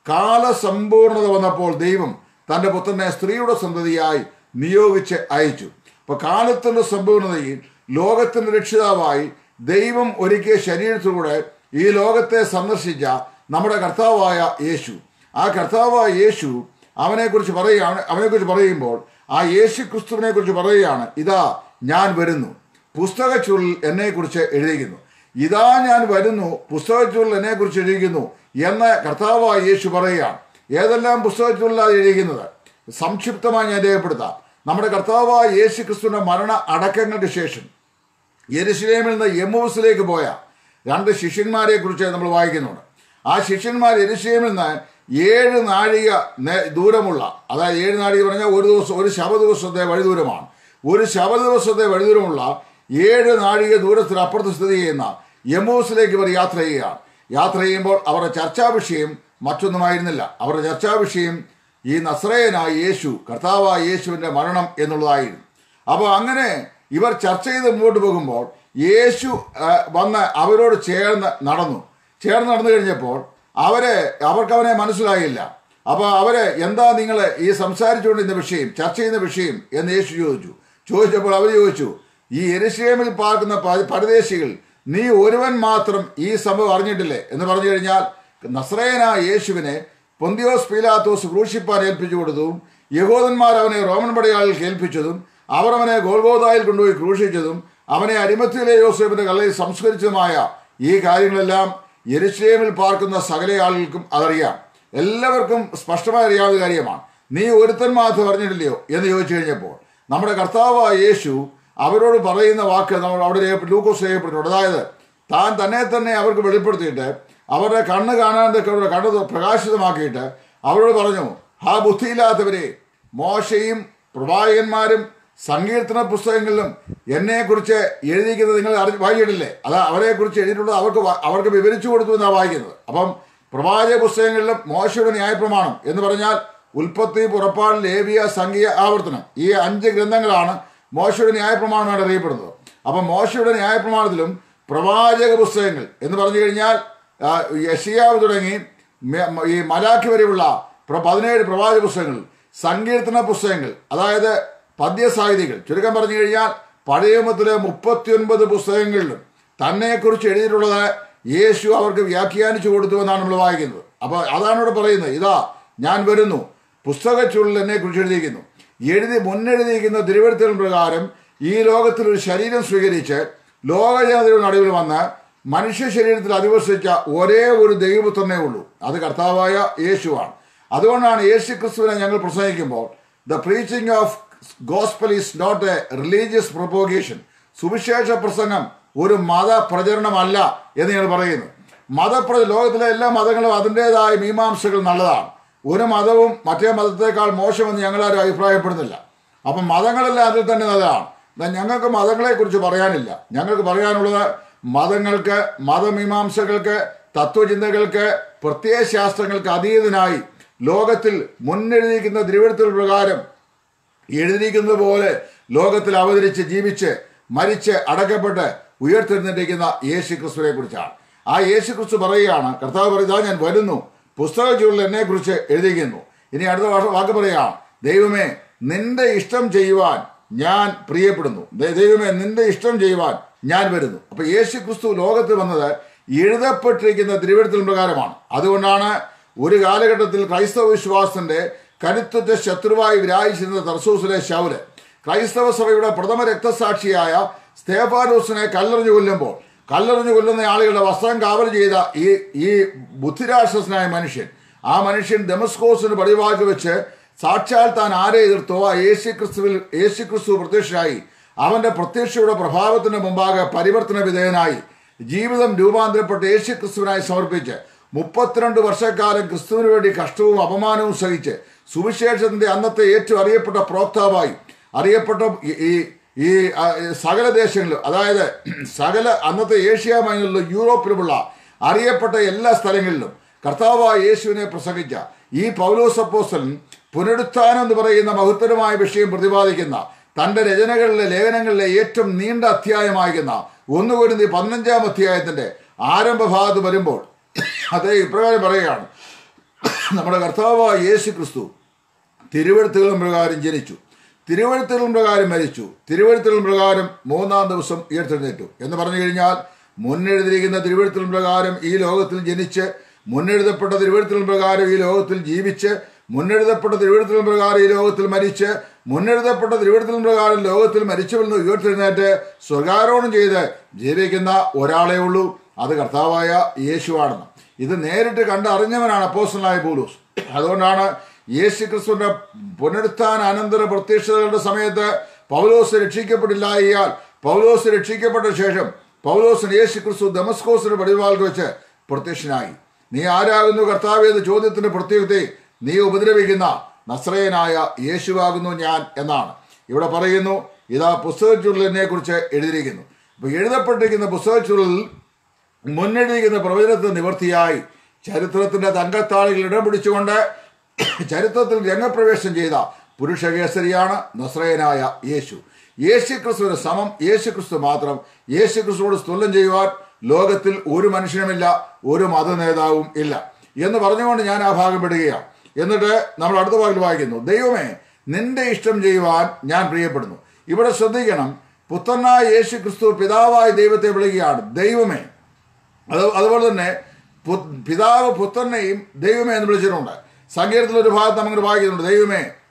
കാലസമ്പൂർണത വന്നപ്പോൾ ദൈവം തന്റെ പുത്രനെ സ്ത്രീയുടെ സന്തതിയായി നിയോഗിച്ച് അയച്ചു അപ്പൊ കാലത്തിന്റെ സമ്പൂർണതയിൽ ലോകത്തിന്റെ രക്ഷിതാവായി ദൈവം ഒരുക്കിയ ശരീരത്തിലൂടെ ഈ ലോകത്തെ സന്ദർശിച്ച നമ്മുടെ കർത്താവായ യേശു ആ കർത്താവായ യേശു അവനെക്കുറിച്ച് പറയുകയാണ് അവനെക്കുറിച്ച് പറയുമ്പോൾ ആ യേശു ക്രിസ്തുവിനെ കുറിച്ച് പറയുകയാണ് ഇതാ ഞാൻ വരുന്നു പുസ്തക ചുരുളിൽ എന്നെക്കുറിച്ച് എഴുതിയിരിക്കുന്നു ഇതാ ഞാൻ വരുന്നു പുസ്തക ചുരുളിൽ എന്നെക്കുറിച്ച് എഴുതിയിരിക്കുന്നു എന്ന് കർത്താവായ യേശു പറയുകയാണ് ഏതെല്ലാം പുസ്തക ചുരുളിലാണ് എഴുതിയിരിക്കുന്നത് സംക്ഷിപ്തമായി ഞാൻ രേഖപ്പെടുത്താം നമ്മുടെ കർത്താവായ യേശു ക്രിസ്തുവിന്റെ മരണ അടക്കങ്ങൾക്ക് ശേഷം യെരുശലേമിൽ നിന്ന് യമൂസിലേക്ക് പോയ രണ്ട് ശിഷ്യന്മാരെ കുറിച്ച് നമ്മൾ വായിക്കുന്നുണ്ട് ആ ശിഷ്യന്മാർ യെരുശലേമിൽ നിന്ന് ഏഴ് നാഴിക നേ- ദൂരമുള്ള അതായത് ഏഴ് നാഴിക പറഞ്ഞാൽ ഒരു ദിവസം ഒരു ശവ ദിവസത്തെ വഴി ദൂരമാണ് ഒരു ശവ ദിവസത്തെ വഴി ദൂരമുള്ള ഏഴ് നാഴിക ദൂരത്തിന് അപ്പുറത്ത് സ്ഥിതി ചെയ്യുന്ന യമൂസിലേക്ക് ഇവർ യാത്ര ചെയ്യുകയാണ് യാത്ര ചെയ്യുമ്പോൾ അവരുടെ ചർച്ചാ വിഷയം മറ്റൊന്നുമായിരുന്നില്ല അവരുടെ ചർച്ചാ വിഷയം ഈ നസ്രയനായ യേശു കർത്താവായ യേശുവിന്റെ മരണം എന്നുള്ളതായിരുന്നു അപ്പോൾ അങ്ങനെ ഇവർ ചർച്ച ചെയ്ത് മുമ്പോട്ട് പോകുമ്പോൾ യേശു ആ, വന്ന് അവരോട് ചേർന്ന് നടന്നു ചേർന്ന് നടന്നു കഴിഞ്ഞപ്പോൾ അവരെ അവർക്ക് അവനെ മനസ്സിലായില്ല അപ്പോൾ അവര് എന്താ നിങ്ങൾ ഈ സംസാരിച്ചുകൊണ്ടിരുന്ന വിഷയം ചർച്ച ചെയ്യുന്ന വിഷയം എന്ന് യേശു ചോദിച്ചു ചോദിച്ചപ്പോൾ അവർ ചോദിച്ചു ഈ എരുശലേമിൽ പാർക്കുന്ന പ- പരദേശികൾ നീ ഒരുവൻ മാത്രം ഈ സംഭവം അറിഞ്ഞിട്ടില്ലേ എന്ന് പറഞ്ഞു കഴിഞ്ഞാൽ നസ്രയനായ യേശുവിനെ പൊന്തിയോസ് പീലാത്തോസ് ക്രൂശിപ്പാൻ ഏൽപ്പിച്ചു കൊടുത്തതും യഹൂദന്മാർ അവനെ റോമൻ പടയാളിൽ കേൾപ്പിച്ചതും അവർ അവനെ ഗോൽഗോതായിൽ കൊണ്ടുപോയി ക്രൂശിച്ചതും അവനെ അരിമത്തിയിലെ യോസേഫിന്റെ കല്ലയിൽ സംസ്കരിച്ചതുമായ ഈ കാര്യങ്ങളെല്ലാം യെരുശലേമിൽ പാർക്കുന്ന സകല ആളുകൾക്കും അതറിയാം എല്ലാവർക്കും സ്പഷ്ടമായി അറിയാവുന്ന കാര്യമാണ് നീ ഒരുത്തൻ മാത്രം പറഞ്ഞിട്ടില്ലയോ എന്ന് ചോദിച്ചു കഴിഞ്ഞപ്പോൾ നമ്മുടെ കർത്താവായ യേശു അവരോട് പറയുന്ന വാക്ക് നമ്മൾ അവിടെ രേഖപ്പെ- ലൂക്കോസ് രേഖപ്പെട്ടിട്ടുണ്ട് അതായത് താൻ തന്നെ തന്നെ അവർക്ക് വെളിപ്പെടുത്തിയിട്ട് അവരുടെ കണ്ണ് കാണാണ്ടൊക്കെ അവരുടെ കണ്ണ് പ്രകാശിതമാക്കിയിട്ട് അവരോട് പറഞ്ഞു ഹാ ബുദ്ധിയില്ലാത്തവരെ മോശയും പ്രവാചകന്മാരും സങ്കീർത്തന പുസ്തകങ്ങളിലും എന്നെക്കുറിച്ച് എഴുതിയിരിക്കുന്നത് നിങ്ങൾ അറിഞ്ഞ് വായിച്ചിട്ടില്ലേ അത് അവരെക്കുറിച്ച് എഴുതിയിട്ടുള്ളത് അവർക്ക് വ- അവർക്ക് വിവരിച്ചു കൊടുത്തു എന്നാണ് വായിക്കുന്നത് അപ്പം പ്രവാചക പുസ്തകങ്ങളിലും മോശയുടെ ന്യായപ്രമാണം എന്ന് പറഞ്ഞാൽ ഉൽപ്പത്തി പുറപ്പാട് ലേവിയ സംഖ്യ ആവർത്തനം ഈ അഞ്ച് ഗ്രന്ഥങ്ങളാണ് മോശയുടെ ന്യായപ്രമാണമായിട്ട് അറിയപ്പെടുന്നത് അപ്പം മോശയുടെ ന്യായപ്രമാണത്തിലും പ്രവാചക പുസ്തകങ്ങൾ എന്ന് പറഞ്ഞു കഴിഞ്ഞാൽ ആ, യഷിയാവ് തുടങ്ങി മെ- മ- ഈ മലാഖി വരെയുള്ള പ്ര- പതിനേഴ് പ്രവാചക പുസ്തകങ്ങൾ സങ്കീർത്തന പുസ്തകങ്ങൾ അതായത് പദ്യസാഹിതികൾ ചുരുക്കം പറഞ്ഞു കഴിഞ്ഞാൽ പഴയമത്തിലെ മുപ്പത്തിയൊൻപത് പുസ്തകങ്ങളിലും തന്നെക്കുറിച്ച് എഴുതിയിട്ടുള്ളത് യേശു അവർക്ക് വ്യാഖ്യാനിച്ചു കൊടുത്തു എന്നാണ് നമ്മൾ വായിക്കുന്നത് അപ്പോൾ അതാണ് ഇവിടെ പറയുന്നത് ഇതാ ഞാൻ വരുന്നു പുസ്തക ചുള്ളിൽ എന്നെ കുറിച്ച് എഴുതിയിരിക്കുന്നു എഴുതി മുന്നെഴുതിയിരിക്കുന്ന തിരുവഴുത്തൽ പ്രകാരം ഈ ലോകത്തിൽ ഒരു ശരീരം സ്വീകരിച്ച് ലോകജനതയുടെ നടുവിൽ വന്ന് മനുഷ്യ ശരീരത്തിൽ അധിവസിച്ച ഒരേ ഒരു ദൈവപുത്രനേ ഉള്ളൂ അത് കർത്താവായ യേശുവാണ് അതുകൊണ്ടാണ് യേശു ക്രിസ്തുവിനെ ഞങ്ങൾ പ്രസംഗിക്കുമ്പോൾ the preaching of gospel is not a religious propagation സുവിശേഷ പ്രസംഗം ഒരു മത പ്രചരണമല്ല എന്ന് ഞങ്ങൾ പറയുന്നു മതപ്ര ലോകത്തിലെ എല്ലാ മതങ്ങളും അതിൻ്റെതായ മീമാംസകൾ നല്ലതാണ് ഒരു മതവും മറ്റേ മതത്തേക്കാൾ മോശമെന്ന് ഞങ്ങളാരും അഭിപ്രായപ്പെടുന്നില്ല അപ്പം മതങ്ങളെല്ലാം അതിൽ തന്നെ നല്ലതാണ് എന്നാൽ ഞങ്ങൾക്ക് മതങ്ങളെക്കുറിച്ച് പറയാനില്ല ഞങ്ങൾക്ക് പറയാനുള്ളത് മതങ്ങൾക്ക് മതമീമാംസകൾക്ക് തത്വചിന്തകൾക്ക് പ്രത്യയശാസ്ത്രങ്ങൾക്ക് അതീതനായി ലോകത്തിൽ മുന്നെഴുതിയിരിക്കുന്ന തിരുവഴുത്തൽ പ്രകാരം എഴുതിയിരിക്കുന്നത് പോലെ ലോകത്തിൽ അവതരിച്ച് ജീവിച്ച് മരിച്ച് അടക്കപ്പെട്ട് ഉയർത്തെഴുന്നേറ്റിരിക്കുന്ന യേശു ക്രിസ്തുവിനെ കുറിച്ചാണ് ആ യേശു ക്രിസ്തു പറയുകയാണ് കർത്താവ് പറയുക ഞാൻ വരുന്നു പുസ്തക ചുരുളിൽ എന്നെ കുറിച്ച് എഴുതിയിരിക്കുന്നു ഇനി അടുത്ത വാ- വാക്ക് പറയാം ദൈവമേ നിന്റെ ഇഷ്ടം ചെയ്യുവാൻ ഞാൻ പ്രിയപ്പെടുന്നു ദൈ- ദൈവമേ നിന്റെ ഇഷ്ടം ചെയ്യുവാൻ ഞാൻ വരുന്നു അപ്പൊ യേശു ക്രിസ്തു ലോകത്തിൽ വന്നത് എഴുതപ്പെട്ടിരിക്കുന്ന തിരുവഴുത്തൽ പ്രകാരമാണ് അതുകൊണ്ടാണ് ഒരു കാലഘട്ടത്തിൽ ക്രൈസ്തവ വിശ്വാസത്തിന്റെ കരുത്തുറ്റ ശത്രുവായി വിരാജിച്ചിരുന്ന തർസൂസിലെ ശൗല് ക്രൈസ്തവ സഭയുടെ പ്രഥമ രക്തസാക്ഷിയായ സ്തേഫാനോസിനെ കല്ലെറിഞ്ഞു കൊല്ലുമ്പോൾ കല്ലെറിഞ്ഞു കൊല്ലുന്ന ആളുകളുടെ വസ്ത്രം കാവൽ ചെയ്ത ഈ ഈ ബുദ്ധിരാക്ഷസനായ മനുഷ്യൻ ആ മനുഷ്യൻ ഡെമസ്കോസിന് പടിവാക്കി വെച്ച് സാക്ഷാൽ താൻ ആരെ എതിർത്തോ ആ യേശു ക്രിസ്തുവിൽ യേശു ക്രിസ്തു പ്രത്യക്ഷനായി അവന്റെ പ്രത്യക്ഷയുടെ പ്രഭാവത്തിന് മുമ്പാകെ പരിവർത്തന വിധേയനായി ജീവിതം രൂപാന്തരപ്പെട്ട് യേശു ക്രിസ്തുവിനായി സമർപ്പിച്ച് മുപ്പത്തിരണ്ട് വർഷക്കാലം ക്രിസ്തുവിന് വേണ്ടി കഷ്ടവും അപമാനവും സഹിച്ച് സുവിശേഷത്തിന്റെ അന്നത്തെ ഏറ്റവും അറിയപ്പെട്ട പ്രോക്താവായി അറിയപ്പെട്ട ഈ- ഈ ഈ ആ, സകല ദേശങ്ങളിലും അതായത് സകല അന്നത്തെ ഏഷ്യ മൈനിലും യൂറോപ്പിലുമുള്ള അറിയപ്പെട്ട എല്ലാ സ്ഥലങ്ങളിലും കർത്താവായ യേശുവിനെ പ്രസംഗിച്ച ഈ പൗലോസ് അപ്പോസ്തലൻ പുനരുത്ഥാനം എന്ന് പറയുന്ന മഹത്തരമായ വിഷയം പ്രതിപാദിക്കുന്ന തന്റെ രചനകളിലെ ലേഖനങ്ങളിലെ ഏറ്റവും നീണ്ട അധ്യായമായിരുന്ന ഒന്നുകൊരുന്നി പതിനഞ്ചാം അധ്യായത്തിന്റെ ആരംഭ ഭാഗത്ത് വരുമ്പോൾ അതേ ഇപ്രകാരം പറയുകയാണ് നമ്മുടെ കർത്താവായ യേശു ക്രിസ്തു തിരുവഴുത്തുകളും പ്രകാരം ജനിച്ചു തിരുവഴുത്തുകളും പ്രകാരം മരിച്ചു തിരുവഴുത്തുകളും പ്രകാരം മൂന്നാം ദിവസം ഉയർത്തെഴുന്നേറ്റു എന്ന് പറഞ്ഞു കഴിഞ്ഞാൽ മുന്നെഴുതിയിരിക്കുന്ന തിരുവഴുത്തുകളും പ്രകാരം ഈ ലോകത്തിൽ ജനിച്ച് മുന്നെഴുതപ്പെട്ട തിരുവഴുത്തുകളും പ്രകാരം ഈ ലോകത്തിൽ ജീവിച്ച് മുന്നെഴുതപ്പെട്ട തിരുവഴുത്തുകളും പ്രകാരം ഈ ലോകത്തിൽ മരിച്ച് മുന്നെഴുതപ്പെട്ട തിരുവഴുത്തുകളും പ്രകാരം ലോകത്തിൽ മരിച്ചുവെന്ന് നിന്ന് ഉയർത്തെഴുന്നേറ്റ് സ്വകാരോണം ചെയ്ത് ജീവിക്കുന്ന ഒരാളേ ഉള്ളൂ അത് കർത്താവായ യേശുവാണെന്ന് ഇത് നേരിട്ട് കണ്ടറിഞ്ഞവനാണ് അപ്പോസ്റ്റലായ പൗലൂസ് അതുകൊണ്ടാണ് യേശു ക്രിസ്തുവിന്റെ പുനരുത്ഥാന അനന്തര പ്രത്യക്ഷതകളുടെ സമയത്ത് പൗലോസ് രക്ഷിക്കപ്പെട്ടില്ല എയ്യാൽ പൗലോസ് രക്ഷിക്കപ്പെട്ട ശേഷം പൗലോസിന് യേശു ക്രിസ്തു ദമസ്കോസിന് പടിവാൾക്ക് വെച്ച് പ്രത്യക്ഷനായി നീ ആരാകുന്നു കർത്താവ് എന്ന ചോദ്യത്തിന്റെ പ്രത്യേകത്തെ നീ ഉപദ്രവിക്കുന്ന നസ്രയനായ യേശുവാകുന്നു ഞാൻ എന്നാണ് ഇവിടെ പറയുന്നു ഇതാ പുസ്തകച്ചുരുളിനെ കുറിച്ച് എഴുതിയിരിക്കുന്നു അപ്പൊ എഴുതപ്പെട്ടിരിക്കുന്ന പുസ്തകച്ചുരുളിൽ മുന്നെഴുതിയിരിക്കുന്ന പ്രവചനത്തിന് നിവൃത്തിയായി ചരിത്രത്തിന്റെ തങ്കത്താളികൾ ഇടം പിടിച്ചുകൊണ്ട് ചരിത്രത്തിൽ രംഗപ്രവേശം ചെയ്ത പുരുഷകേസരിയാണ് നസ്രയനായ യേശു യേശു ക്രിസ്തുവിന് സമം യേശു ക്രിസ്തു മാത്രം യേശു ക്രിസ്തുവോട് സ്തുല്യം ചെയ്യുവാൻ ലോകത്തിൽ ഒരു മനുഷ്യനുമില്ല ഒരു മത നേതാവും ഇല്ല എന്ന് പറഞ്ഞുകൊണ്ട് ഞാൻ ആ ഭാഗം വിടുകയാണ് എന്നിട്ട് നമ്മൾ അടുത്ത ഭാഗത്തിൽ വായിക്കുന്നു ദൈവമേ നിന്റെ ഇഷ്ടം ചെയ്യുവാൻ ഞാൻ പ്രിയപ്പെടുന്നു ഇവിടെ ശ്രദ്ധിക്കണം പുത്രനായ യേശു ക്രിസ്തു പിതാവായ ദൈവത്തെ വിളിക്കുകയാണ് ദൈവമേ അത് അതുപോലെ തന്നെ പു- പിതാവ് പുത്രനെയും ദൈവമേ എന്ന് വിളിച്ചിട്ടുണ്ട് സങ്കീർത്തത്തിൽ ഒരു ഭാഗത്ത് നമുക്ക് വായിക്കുന്നുണ്ട് ദൈവമേ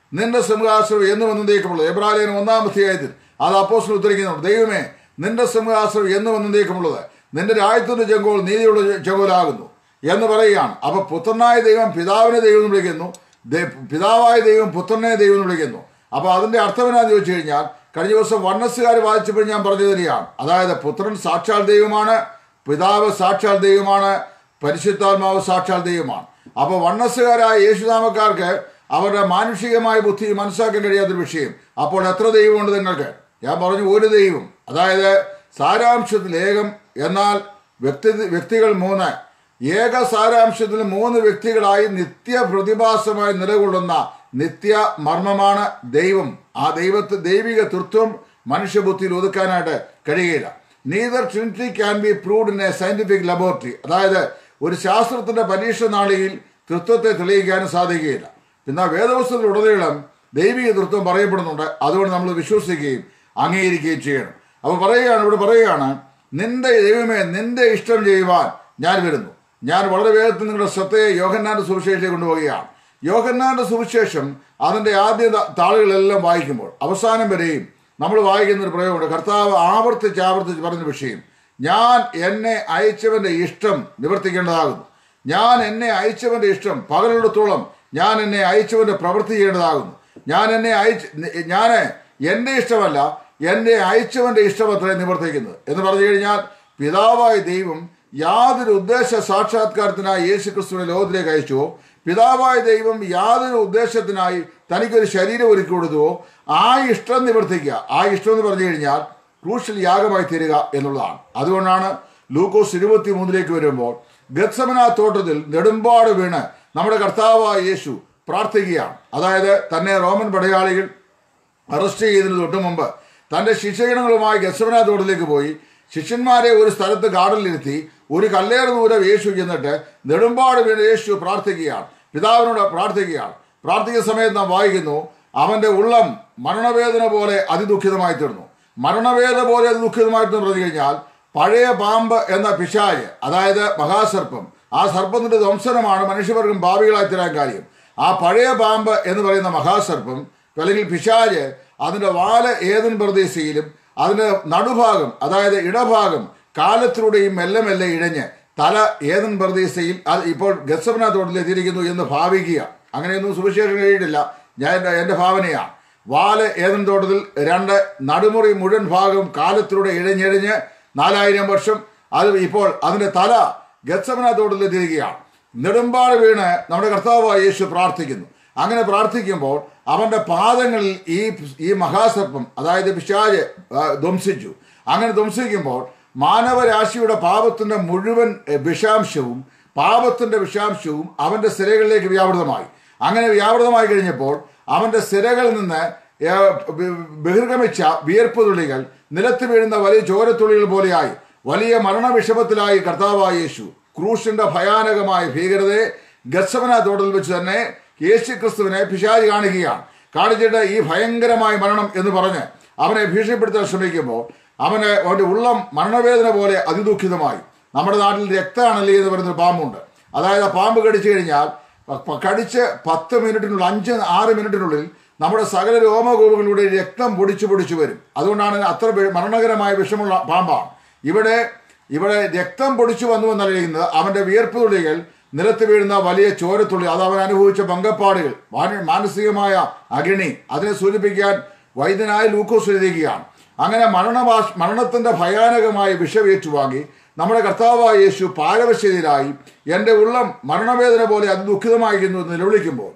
നിന്റെ സിംഹാസനം എന്നും എന്നേക്കുമുള്ളത് എബ്രാഹിം ഒന്നാം അധ്യായത്തിൽ അത് അപ്പോസ്റ്റൽ ഉദ്ധരിക്കുന്നുണ്ട് ദൈവമേ നിന്റെ സിംഹാസനം എന്നും എന്നേക്കുമുള്ളത് നിന്റെ രാജ്യത്തിന്റെ ചെങ്കോൾ നീതിയുള്ള ചെങ്കോലാകുന്നു എന്ന് പറയുകയാണ് അപ്പൊ പുത്രനായ ദൈവം പിതാവിനെ ദൈവം എന്ന് വിളിക്കുന്നു ദേ- പിതാവായ ദൈവം പുത്രനെ ദൈവം എന്ന് വിളിക്കുന്നു അപ്പൊ അതിന്റെ അർത്ഥം എന്നാന്ന് ചോദിച്ചു കഴിഞ്ഞാൽ കഴിഞ്ഞ ദിവസം വണ്ണസ്സുകാർ വായിച്ചപ്പോൾ ഞാൻ പറഞ്ഞു തരികയാണ് അതായത് പുത്രൻ സാക്ഷാൽ ദൈവമാണ് പിതാവ് സാക്ഷാൽ ദൈവമാണ് പരിശുദ്ധാത്മാവ് സാക്ഷാൽ ദൈവമാണ് അപ്പോൾ വണ്ണസ്സുകാരായ യേശുനാമക്കാർക്ക് അവരുടെ മാനുഷികമായ ബുദ്ധി മനസ്സിലാക്കാൻ കഴിയാത്തൊരു വിഷയം അപ്പോൾ എത്ര ദൈവമുണ്ട് നിങ്ങൾക്ക് ഞാൻ പറഞ്ഞു ഒരു ദൈവം അതായത് സാരാംശത്തിൽ ഏകം എന്നാൽ വ്യക്തി വ്യക്തികൾ മൂന്ന് ഏക സാരാംശത്തിൽ മൂന്ന് വ്യക്തികളായി നിത്യ പ്രതിഭാസമായി നിലകൊള്ളുന്ന നിത്യ മർമ്മമാണ് ദൈവം ആ ദൈവത്തെ ദൈവിക തൃത്വം മനുഷ്യബുദ്ധിയിൽ ഒതുക്കാനായിട്ട് കഴിയുകയില്ല neither Trinity can be proved in a scientific laboratory അതായത് ഒരു ശാസ്ത്രത്തിന്റെ പരീക്ഷ നാളികയിൽ തൃത്വത്തെ തെളിയിക്കാനും സാധിക്കുകയില്ല പിന്നെ വേദവസ്തുക്കളുടനീളം ദൈവിക തൃത്വം പറയപ്പെടുന്നുണ്ട് അതുകൊണ്ട് നമ്മൾ വിശ്വസിക്കുകയും അംഗീകരിക്കുകയും ചെയ്യണം അപ്പോൾ പറയുകയാണ് ഇവിടെ പറയുകയാണ് നിന്റെ ദൈവമേ നിന്റെ ഇഷ്ടം ചെയ്യുവാൻ ഞാൻ വരുന്നു ഞാൻ വളരെ വേഗത്തിൽ നിങ്ങളുടെ ശ്രദ്ധയെ യോഹന്നാന്റെ സുവിശേഷത്തിലേക്ക് കൊണ്ടുപോവുകയാണ് യോഹന്നാന്റെ സുവിശേഷം അതിന്റെ ആദ്യ ത- താളുകളെല്ലാം വായിക്കുമ്പോൾ അവസാനം വരെയും നമ്മൾ വായിക്കുന്ന ഒരു പ്രയോഗമുണ്ട് കർത്താവ് ആവർത്തിച്ച് ആവർത്തിച്ച് പറഞ്ഞ വിഷയം ഞാൻ എന്നെ അയച്ചവന്റെ ഇഷ്ടം നിവർത്തിക്കേണ്ടതാകുന്നു ഞാൻ എന്നെ അയച്ചവന്റെ ഇഷ്ടം പകലുള്ളത്തോളം ഞാൻ എന്നെ അയച്ചവന്റെ പ്രവൃത്തി ചെയ്യേണ്ടതാകുന്നു ഞാൻ എന്നെ അയച്ച് ഞാൻ എന്റെ ഇഷ്ടമല്ല എന്നെ അയച്ചവന്റെ ഇഷ്ടം അത്രേ നിവർത്തിക്കുന്നത് എന്ന് പറഞ്ഞു കഴിഞ്ഞാൽ പിതാവായ ദൈവം യാതൊരു ഉദ്ദേശ സാക്ഷാത്കാരത്തിനായി യേശു ക്രിസ്തുവിനെ ലോകത്തിലേക്ക് അയച്ചുവോ പിതാവായ ദൈവം യാതൊരു ഉദ്ദേശത്തിനായി തനിക്കൊരു ശരീരം ഒരുക്കി കൊടുത്തുവോ ആ ഇഷ്ടം നിവർത്തിക്കുക ആ ഇഷ്ടം എന്ന് പറഞ്ഞു കഴിഞ്ഞാൽ ക്രൂഷ്യൽ യാഗമായി തീരുക എന്നുള്ളതാണ് അതുകൊണ്ടാണ് ലൂക്കോസ് ഇരുപത്തി മൂന്നിലേക്ക് വരുമ്പോൾ ഗത്സമന തോട്ടത്തിൽ നെടുമ്പാട് വീണ് നമ്മുടെ കർത്താവായ യേശു പ്രാർത്ഥിക്കുകയാണ് അതായത് തന്നെ റോമൻ പടയാളികൾ അറസ്റ്റ് ചെയ്തതിന് തൊട്ട് മുമ്പ് തന്റെ ശിഷ്യഗണങ്ങളുമായി ഗസവന തോട്ടിലേക്ക് പോയി ശിഷ്യന്മാരെ ഒരു സ്ഥലത്ത് ഗാർഡനിലിരുത്തി ഒരു കല്ലേറ് ദൂരം യേശു ചെന്നിട്ട് നെടുമ്പാട് വീണ് യേശു പ്രാർത്ഥിക്കുകയാണ് പിതാവിനോട് പ്രാർത്ഥിക്കുകയാണ് പ്രാർത്ഥിക്കുന്ന സമയത്ത് നാം വായിക്കുന്നു അവന്റെ ഉള്ളം മരണവേദന പോലെ അതിദുഃഖിതമായി തീർന്നു മരണവേദന പോലെ അതിദുഃഖിതമായി തീർന്നു പറഞ്ഞു കഴിഞ്ഞാൽ പഴയ പാമ്പ് എന്ന പിശാജ് അതായത് മഹാസർപ്പം ആ സർപ്പത്തിന്റെ ധ്വംസനമാണ് മനുഷ്യവർഗം ഭാവികളായി തീരാൻ കാര്യം ആ പഴയ പാമ്പ് എന്ന് പറയുന്ന മഹാസർപ്പം അല്ലെങ്കിൽ പിശാജ് അതിന്റെ വാല് ഏതൻ പ്രദേശയിലും അതിന്റെ നടുഭാഗം അതായത് ഇടഭാഗം കാലത്തിലൂടെയും മെല്ലെ മെല്ലെ ഇഴഞ്ഞ് തല ഏതൻ പ്രദേശയിൽ അത് ഇപ്പോൾ ഗസവന തോട്ടിൽ എത്തിയിരിക്കുന്നു എന്ന് ഭാവിക്കുക അങ്ങനെയൊന്നും സുവിശേഷം കഴിയിട്ടില്ല ഞാൻ എൻ്റെ എൻ്റെ ഭാവനയാണ് വാല് ഏതൻ തോട്ടത്തിൽ രണ്ട് നടുമുറി മുഴുവൻ ഭാഗം കാലത്തിലൂടെ ഇഴഞ്ഞിഴഞ്ഞ് നാലായിരം വർഷം അത് ഇപ്പോൾ അതിന്റെ തല ഗത്സമന തോട്ടിൽ എത്തിയിരിക്കുകയാണ് നെടുമ്പാട് വീണ് നമ്മുടെ കർത്താവായ യേശു പ്രാർത്ഥിക്കുന്നു അങ്ങനെ പ്രാർത്ഥിക്കുമ്പോൾ അവന്റെ പാദങ്ങളിൽ ഈ ഈ മഹാസർപ്പം അതായത് പിശാജ് ആ, ധ്വംസിച്ചു അങ്ങനെ ധ്വംസിക്കുമ്പോൾ മാനവരാശിയുടെ പാപത്തിന്റെ മുഴുവൻ എ, വിഷാംശവും പാപത്തിന്റെ വിഷാംശവും അവന്റെ സിരകളിലേക്ക് വ്യാപൃതമായി അങ്ങനെ വ്യാപൃതമായി കഴിഞ്ഞപ്പോൾ അവന്റെ സിരകളിൽ നിന്ന് ഏ, ബ- ബഹിർഗമിച്ച വിയർപ്പ് തുള്ളികൾ നിലത്ത് വീഴുന്ന വലിയ ചോരത്തുള്ളികൾ പോലെയായി വലിയ മരണവിഷമത്തിലായി കർത്താവായ യേശു ക്രൂശിന്റെ ഭയാനകമായ ഭീകരതയെ ഗസവന തോട്ടിൽ വെച്ച് തന്നെ യേശു ക്രിസ്തുവിനെ പിശാചി കാണുകയാണ് കാണിച്ചിട്ട് ഈ ഭയങ്കരമായ മരണം എന്ന് പറഞ്ഞ് അവനെ ഭീഷണിപ്പെടുത്താൻ ശ്രമിക്കുമ്പോൾ അവന് അവന്റെ ഉള്ളം മരണവേദന പോലെ അതിദുഃഖിതമായി നമ്മുടെ നാട്ടിൽ രക്താണല്ലി എന്ന് പറയുന്നൊരു പാമ്പുണ്ട് അതായത് ആ പാമ്പ് കടിച്ചു കഴിഞ്ഞാൽ പ- കടിച്ച് പത്ത് മിനിറ്റിനുള്ളിൽ അഞ്ച് ആറ് മിനിറ്റിനുള്ളിൽ നമ്മുടെ സകല രോമകൂപങ്ങളിലൂടെ രക്തം പൊടിച്ചു പൊടിച്ചു വരും അതുകൊണ്ടാണ് ഇത് അത്ര വി- മരണകരമായ വിഷമുള്ള പാമ്പാണ് ഇവിടെ ഇവിടെ രക്തം പൊടിച്ചു വന്നു എന്നറിയുന്നത് അവന്റെ വിയർപ്പ് തുള്ളികൾ നിലത്ത് വീഴുന്ന വലിയ ചോരത്തുള്ളി അത് അവൻ അനുഭവിച്ച പങ്കപ്പാടുകൾ മാന- മാനസികമായ അഗ്നി അതിനെ സൂചിപ്പിക്കാൻ വൈദ്യനായ ലൂക്കോസ് എഴുതുകയാണ് അങ്ങനെ മരണഭാഷ മരണത്തിന്റെ ഭയാനകമായ വിഷവേറ്റുവാങ്ങി നമ്മുടെ കർത്താവായ യേശു പാരവശ്യതയിലായി എൻ്റെ ഉള്ളം മരണവേദന പോലെ അതിദുഃഖിതമായിരുന്നു എന്ന് നിലവിളിക്കുമ്പോൾ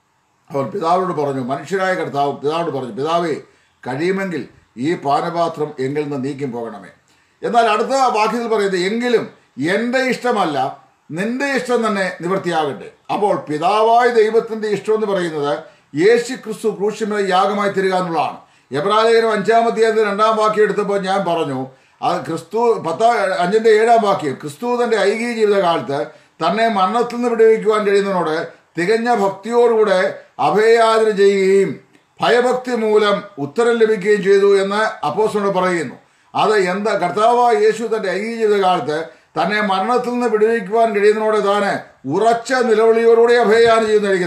അവൻ പിതാവിനോട് പറഞ്ഞു മനുഷ്യരായ കർത്താവ് പിതാവിനോട് പറഞ്ഞു പിതാവേ കഴിയുമെങ്കിൽ ഈ പാനപാത്രം എങ്കിൽ നിന്ന് നീക്കി പോകണമേ എന്നാൽ അടുത്ത വാക്യത്തിൽ പറയുന്നത് എങ്കിലും എൻ്റെ ഇഷ്ടമല്ല നിന്റെ ഇഷ്ടം തന്നെ നിവൃത്തിയാകട്ടെ അപ്പോൾ പിതാവായ ദൈവത്തിന്റെ ഇഷ്ടം എന്ന് പറയുന്നത് യേശു ക്രിസ്തു ക്രൂശിമ യാഗമായി തരിക എന്നുള്ളതാണ് എബ്രാലേഖനം അഞ്ചാം അധ്യായത്തിൽ രണ്ടാം വാക്യം എടുത്തപ്പോൾ ഞാൻ പറഞ്ഞു അത് ക്രിസ്തു പത്താ അഞ്ചിന്റെ ഏഴാം വാക്യം ക്രിസ്തു തന്റെ ഐകിക ജീവിതകാലത്ത് തന്നെ മരണത്തിൽ നിന്ന് വിടുവിക്കുവാൻ കഴിയുന്നതിനോട് തികഞ്ഞ ഭക്തിയോടുകൂടെ അഭയയാചന ചെയ്യുകയും ഭയഭക്തി മൂലം ഉത്തരം ലഭിക്കുകയും ചെയ്തു എന്ന് അപ്പോസ്തലൻ പറയുന്നു അത് എന്താ കർത്താവായ യേശു തന്റെ ഐകിക ജീവിതകാലത്ത് തന്നെ മരണത്തിൽ നിന്ന് വിടുവിക്കുവാൻ കഴിയുന്നതിനോട് താന് ഉറച്ച നിലവിളിയോടുകൂടി അഭയയാണ് ചെയ്യുന്നിരിക്കുന്നത്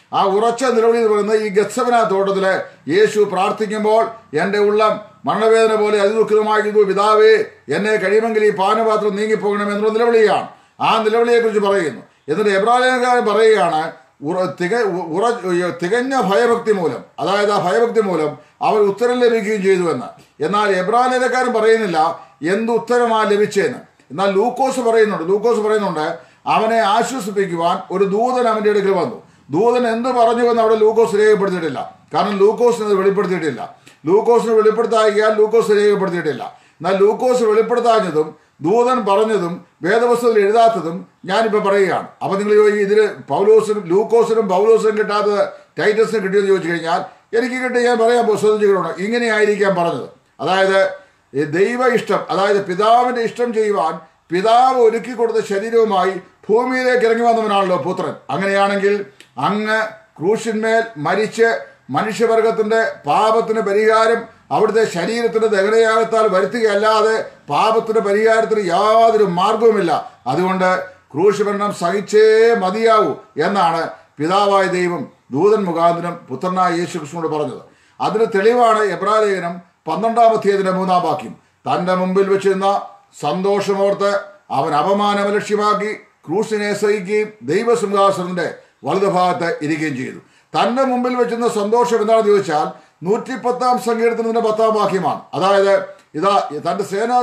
ആ ഉറച്ച നിലവിളി എന്ന് പറയുന്നത് ഈ ഗത്സവന തോട്ടത്തില് യേശു പ്രാർത്ഥിക്കുമ്പോൾ എൻ്റെ ഉള്ളം മരണവേദന പോലെ അതിദുഃഖിതമായിരുന്നു പിതാവേ എന്നെ കഴിയുമെങ്കിൽ ഈ പാനപാത്രം നീങ്ങിപ്പോകണം എന്നുള്ള നിലവിളിയാണ് ആ നിലവിളിയെ കുറിച്ച് പറയുന്നു എന്നിട്ട് എബ്രാഹിംകാരൻ പറയുകയാണ് ഉറ തിക ഉറ തികഞ്ഞ ഭയഭക്തി മൂലം അതായത് ആ ഭയഭക്തി മൂലം അവർ ഉത്തരം ലഭിക്കുകയും ചെയ്തു എന്ന് എന്നാൽ എബ്രാഹിംകാരൻ പറയുന്നില്ല എന്ത് ഉത്തരമാ ലഭിച്ചതെന്ന് എന്നാൽ ലൂക്കോസ് പറയുന്നുണ്ട് ലൂക്കോസ് പറയുന്നുണ്ട് അവനെ ആശ്വസിപ്പിക്കുവാൻ ഒരു ദൂതൻ അവന്റെ അടുക്കൽ വന്നു ദൂതൻ എന്ത് പറഞ്ഞു എന്ന് അവിടെ ലൂക്കോസ് രേഖപ്പെടുത്തിയിട്ടില്ല കാരണം ലൂക്കോസിന് അത് വെളിപ്പെടുത്തിയിട്ടില്ല ലൂക്കോസിന് വെളിപ്പെടുത്താക്കിയാൽ ലൂക്കോസ് രേഖപ്പെടുത്തിയിട്ടില്ല എന്നാൽ ലൂക്കോസ് വെളിപ്പെടുത്താഞ്ഞതും ദൂതൻ പറഞ്ഞതും വേദപുസ്തകത്തിൽ എഴുതാത്തതും ഞാനിപ്പോൾ പറയുകയാണ് അപ്പൊ നിങ്ങൾ ചോദിക്കും ഇതിൽ പൗലോസിനും ലൂക്കോസിനും പൗലോസിനും കിട്ടാത്തത് ടൈറ്റസിനും കിട്ടിയെന്ന് ചോദിച്ചു കഴിഞ്ഞാൽ എനിക്ക് കിട്ടി ഞാൻ പറയാൻ പുസ്തകത്തിലുണ്ട് ഇങ്ങനെയായിരിക്കാം പറഞ്ഞത് അതായത് ഈ ദൈവ ഇഷ്ടം അതായത് പിതാവിന്റെ ഇഷ്ടം ചെയ്യുവാൻ പിതാവ് ഒരുക്കി കൊടുത്ത ശരീരവുമായി ഭൂമിയിലേക്ക് ഇറങ്ങി വന്നവനാണല്ലോ പുത്രൻ അങ്ങനെയാണെങ്കിൽ അങ്ങ് ക്രൂശിന്മേൽ മരിച്ച് മനുഷ്യവർഗത്തിന്റെ പാപത്തിന് പരിഹാരം അവിടുത്തെ ശരീരത്തിന്റെ ദഹനയാഗത്താൽ വരുത്തുകയല്ലാതെ പാപത്തിന്റെ പരിഹാരത്തിന് യാതൊരു മാർഗവുമില്ല അതുകൊണ്ട് ക്രൂശ് മരണം സഹിച്ചേ മതിയാവൂ എന്നാണ് പിതാവായ ദൈവം ദൂതൻ മുഖാന്തരം പുത്രനായ യേശു കൃഷ്ണനോട് പറഞ്ഞത് അതിന് തെളിവാണ് എബ്രാലേഖനം പന്ത്രണ്ടാം അധ്യായത്തിന്റെ മൂന്നാം വാക്യം തന്റെ മുമ്പിൽ വെച്ചിരുന്ന സന്തോഷമോർത്ത് അവൻ അപമാനം ലക്ഷ്യമാക്കി ക്രൂസിനെ സഹിക്കുകയും ദൈവസിംഹാസനത്തിന്റെ വലതുഭാഗത്ത് ഇരിക്കുകയും ചെയ്തു തന്റെ മുമ്പിൽ വെച്ചിരുന്ന സന്തോഷം എന്താണെന്ന് ചോദിച്ചാൽ നൂറ്റിപ്പത്താം സങ്കീർത്തനത്തിന്റെ പത്താം വാക്യമാണ് അതായത് ഇതാ തന്റെ സേനാ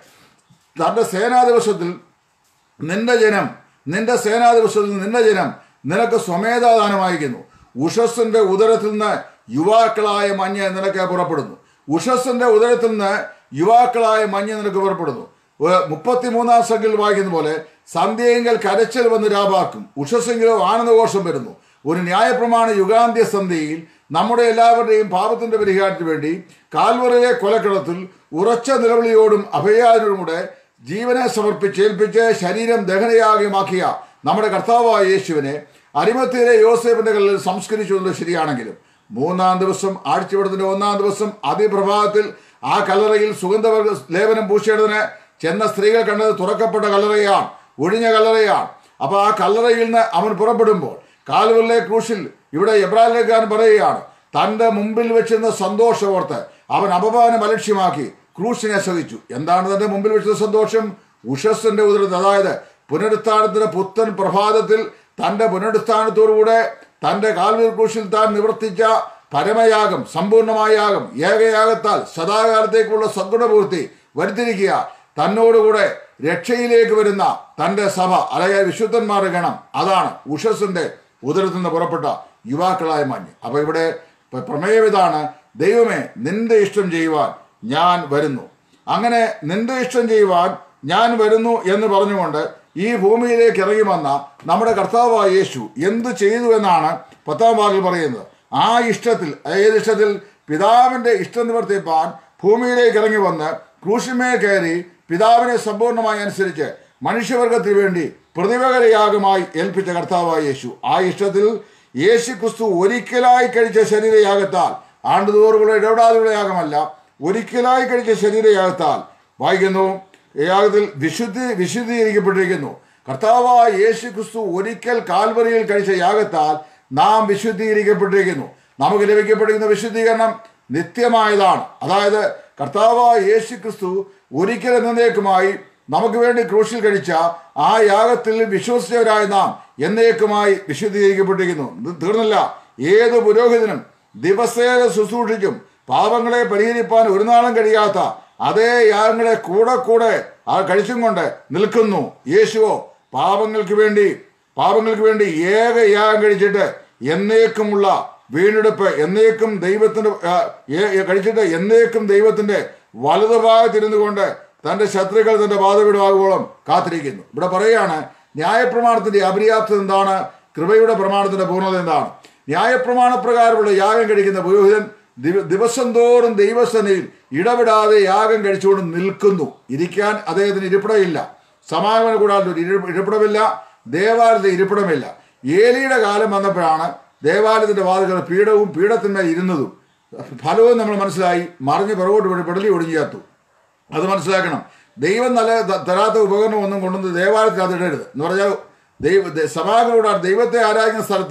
തന്റെ സേനാ ദിവസത്തിൽ നിന്റെ ജനം നിന്റെ സേനാ ദിവസത്തിൽ നിന്റെ ജനം നിനക്ക് സ്വമേധാദാനമായിരിക്കുന്നു ഉഷസ്സിന്റെ ഉദരത്തിൽ നിന്ന് യുവാക്കളായ മഞ്ഞ് നിനക്ക് പുറപ്പെടുന്നു ഉഷസ്സിന്റെ ഉദരത്തിൽ നിന്ന് യുവാക്കളായ മഞ്ഞ് നിനക്ക് പുറപ്പെടുന്നു മുപ്പത്തിമൂന്നാം സംഖ്യയിൽ വായിക്കുന്ന പോലെ സന്ധ്യയെങ്കിൽ കരച്ചിൽ വന്ന് രാപാക്കും ഉഷസ്സെങ്കിലോ ആനന്ദഘോഷം വരുന്നു ഒരു ന്യായപ്രമാണ യുഗാന്ത്യ സന്ധ്യയിൽ നമ്മുടെ എല്ലാവരുടെയും പാപത്തിന്റെ പരിഹാരത്തിന് വേണ്ടി കാൽവറയിലെ കൊലക്കളത്തിൽ ഉറച്ച നിലവിളിയോടും അഭയാരോടും കൂടെ ജീവനെ സമർപ്പിച്ചേൽപ്പിച്ച് ശരീരം ദഹനയാഗമാക്കിയ നമ്മുടെ കർത്താവായ യേശുവിനെ അരിമത്തിയിലെ യോസേഫിന്റെ കല്ലിൽ സംസ്കരിച്ചു എന്നത് ശരിയാണെങ്കിലും മൂന്നാം ദിവസം ആഴ്ചവടത്തിന്റെ ഒന്നാം ദിവസം അതിപ്രഭാതത്തിൽ ആ കല്ലറയിൽ സുഗന്ധവർഗ ലേപനം പൂശിയിടതിന് ചെന്ന സ്ത്രീകൾ കണ്ടത് തുറക്കപ്പെട്ട കല്ലറയാണ് ഒഴിഞ്ഞ കല്ലറയാണ് അപ്പൊ ആ കല്ലറയിൽ നിന്ന് അവൻ പുറപ്പെടുമ്പോൾ കാലുകളിലെ ക്രൂശിൽ ഇവിടെ എബ്രാഹിലേക്കാരൻ പറയുകയാണ് തന്റെ മുമ്പിൽ വെച്ചിരുന്ന സന്തോഷമോർത്ത് അവൻ അപമാനം അലക്ഷ്യമാക്കി ക്രൂശിനെ സഹിച്ചു എന്താണ് തന്റെ മുമ്പിൽ വെച്ചത് സന്തോഷം ഉഷസ്സിന്റെ ഉദരത്തിൽ അതായത് പുനരുത്ഥാനത്തിന്റെ പുത്തൻ പ്രഭാതത്തിൽ തന്റെ പുനരുത്ഥാനത്തോടുകൂടെ തന്റെ കാൽവീർ ക്രൂശിൽ താൻ നിവർത്തിച്ച പരമയാഗം സമ്പൂർണമായ യാഗം ഏകയാഗത്താൽ സദാകാലത്തേക്കുള്ള സദ്ഗുണപൂർത്തി വരുത്തിരിക്കുക തന്നോടുകൂടെ രക്ഷയിലേക്ക് വരുന്ന തന്റെ സഭ അല്ലെങ്കിൽ വിശുദ്ധന്മാരുടെ ഗണം അതാണ് ഉഷസ്സിന്റെ ഉദരത്തിൽ നിന്ന് പുറപ്പെട്ട യുവാക്കളായ മഞ്ഞ് അപ്പൊ ഇവിടെ പ്രമേയം ഇതാണ് ദൈവമേ നിന്റെ ഇഷ്ടം ചെയ്യുവാൻ ഞാൻ വരുന്നു അങ്ങനെ നിന്റെ ഇഷ്ടം ചെയ്യുവാൻ ഞാൻ വരുന്നു എന്ന് പറഞ്ഞുകൊണ്ട് ഈ ഭൂമിയിലേക്ക് ഇറങ്ങി വന്ന നമ്മുടെ കർത്താവായ യേശു എന്ത് ചെയ്തു എന്നാണ് പത്താം ഭാഗത്തിൽ പറയുന്നത് ആ ഇഷ്ടത്തിൽ ഏത് ഇഷ്ടത്തിൽ പിതാവിന്റെ ഇഷ്ടം നിവർത്തിപ്പാൻ ഭൂമിയിലേക്ക് ഇറങ്ങി വന്ന് ക്രൂശിമേ കയറി പിതാവിനെ സമ്പൂർണ്ണമായി അനുസരിച്ച് മനുഷ്യവർഗത്തിന് വേണ്ടി പ്രതിപകരയാഗമായി ഏൽപ്പിച്ച കർത്താവായ യേശു ആ ഇഷ്ടത്തിൽ യേശു ക്രിസ്തു ഒരിക്കലായി കഴിച്ച ശരീരയാഗത്താൽ ആണ്ടുതോറുള്ള ഇടപെടാതെയുള്ള യാഗമല്ല ഒരിക്കലായി കഴിച്ച ശരീരയാഗത്താൽ വായിക്കുന്നു യാഗത്തിൽ വിശുദ്ധി വിശുദ്ധീകരിക്കപ്പെട്ടിരിക്കുന്നു കർത്താവായ യേശു ക്രിസ്തു ഒരിക്കൽ കാൽവറിയിൽ കഴിച്ച യാഗത്താൽ നാം വിശുദ്ധീകരിക്കപ്പെട്ടിരിക്കുന്നു നമുക്ക് ലഭിക്കപ്പെട്ടിരിക്കുന്ന വിശുദ്ധീകരണം നിത്യമായതാണ് അതായത് കർത്താവായ യേശു ക്രിസ്തു ഒരിക്കൽ എന്നേക്കുമായി നമുക്ക് വേണ്ടി ക്രൂശിൽ കഴിച്ച ആ യാഗത്തിൽ വിശ്വസിച്ചവരായ നാം എന്നേക്കുമായി വിശുദ്ധീകരിക്കപ്പെട്ടിരിക്കുന്നു ഇത് തീർന്നില്ല ഏത് പുരോഹിതനും ദിവസേന ശുശ്രൂഷിച്ചും പാപങ്ങളെ പരിഹരിപ്പാൻ ഒരു നാളും കഴിയാത്ത അതേ യാഗങ്ങളെ കൂടെ കൂടെ ആ കഴിച്ചും കൊണ്ട് നിൽക്കുന്നു യേശുവോ പാപങ്ങൾക്ക് വേണ്ടി പാപങ്ങൾക്ക് വേണ്ടി ഏക യാഗം കഴിച്ചിട്ട് എന്നേക്കുമുള്ള വീണ്ടെടുപ്പ് എന്നേക്കും ദൈവത്തിന്റെ ആ, ഏ- ഏ- കഴിച്ചിട്ട് എന്നേക്കും ദൈവത്തിന്റെ വലതുഭാഗത്തിരുന്നു കൊണ്ട് തന്റെ ശത്രുക്കൾ തന്റെ ബാധവിടമാകുവോളം കാത്തിരിക്കുന്നു ഇവിടെ പറയാണ് ന്യായപ്രമാണത്തിന്റെ അപര്യാപ്തത എന്താണ് കൃപയുടെ പ്രമാണത്തിന്റെ പൂർണ്ണത എന്താണ് ന്യായപ്രമാണ പ്രകാരമുള്ള യാഗം കഴിക്കുന്ന പുരോഹിതൻ ദിവ- ദിവസം തോറും ദൈവസനയിൽ ഇടപെടാതെ യാഗം കഴിച്ചുകൊണ്ട് നിൽക്കുന്നു ഇരിക്കാൻ അദ്ദേഹത്തിന് ഇരിപ്പിടമില്ല സമാഗമന കൂടാതെ ഒരു ഇരി- ഇരിപ്പിടമില്ല ദേവാലയത്തിൽ ഇരിപ്പിടമില്ല ഏലിയുടെ കാലം വന്നപ്പോഴാണ് ദേവാലയത്തിന്റെ വാതിൽ പീഠവും പീഠത്തിന്മേൽ ഇരുന്നതും ഫലവും നമ്മൾ മനസ്സിലായി മറിഞ്ഞ് പുറകോട്ട് വീണ് പെടലി ഒടിഞ്ഞു ചത്തു അത് മനസ്സിലാക്കണം ദൈവം നല്ല ത- തരാത്ത ഉപകരണം ഒന്നും കൊണ്ടുവന്ന് ദേവാലയത്തിൽ അത് ഇടരുത് എന്ന് പറഞ്ഞാൽ ദൈവ ദ- സഭാകളോട് ദൈവത്തെ ആരാധിക്കുന്ന സ്ഥലത്ത്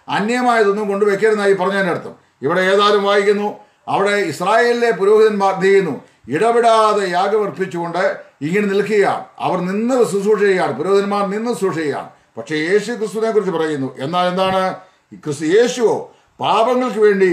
അന്യമായതൊന്നും കൊണ്ടുവയ്ക്കരുതെന്നായി പറഞ്ഞതിൻ്റെ അർത്ഥം ഇവിടെ ഏതായാലും വായിക്കുന്നു അവിടെ ഇസ്രായേലിലെ പുരോഹിതന്മാർ എന്ത് ചെയ്യുന്നു ഇടപെടാതെ യാഗമർപ്പിച്ചുകൊണ്ട് ഇങ്ങനെ നിൽക്കുകയാണ് അവർ നിന്ന് ശുശ്രൂഷ ചെയ്യുകയാണ് പുരോഹിതന്മാർ നിന്ന് ശുശ്രൂഷ ചെയ്യുകയാണ് പക്ഷേ യേശു ക്രിസ്തുവിനെ കുറിച്ച് പറയുന്നു എന്നാൽ എന്താണ് ഈ ക്രിസ്തു യേശുവോ പാപങ്ങൾക്ക് വേണ്ടി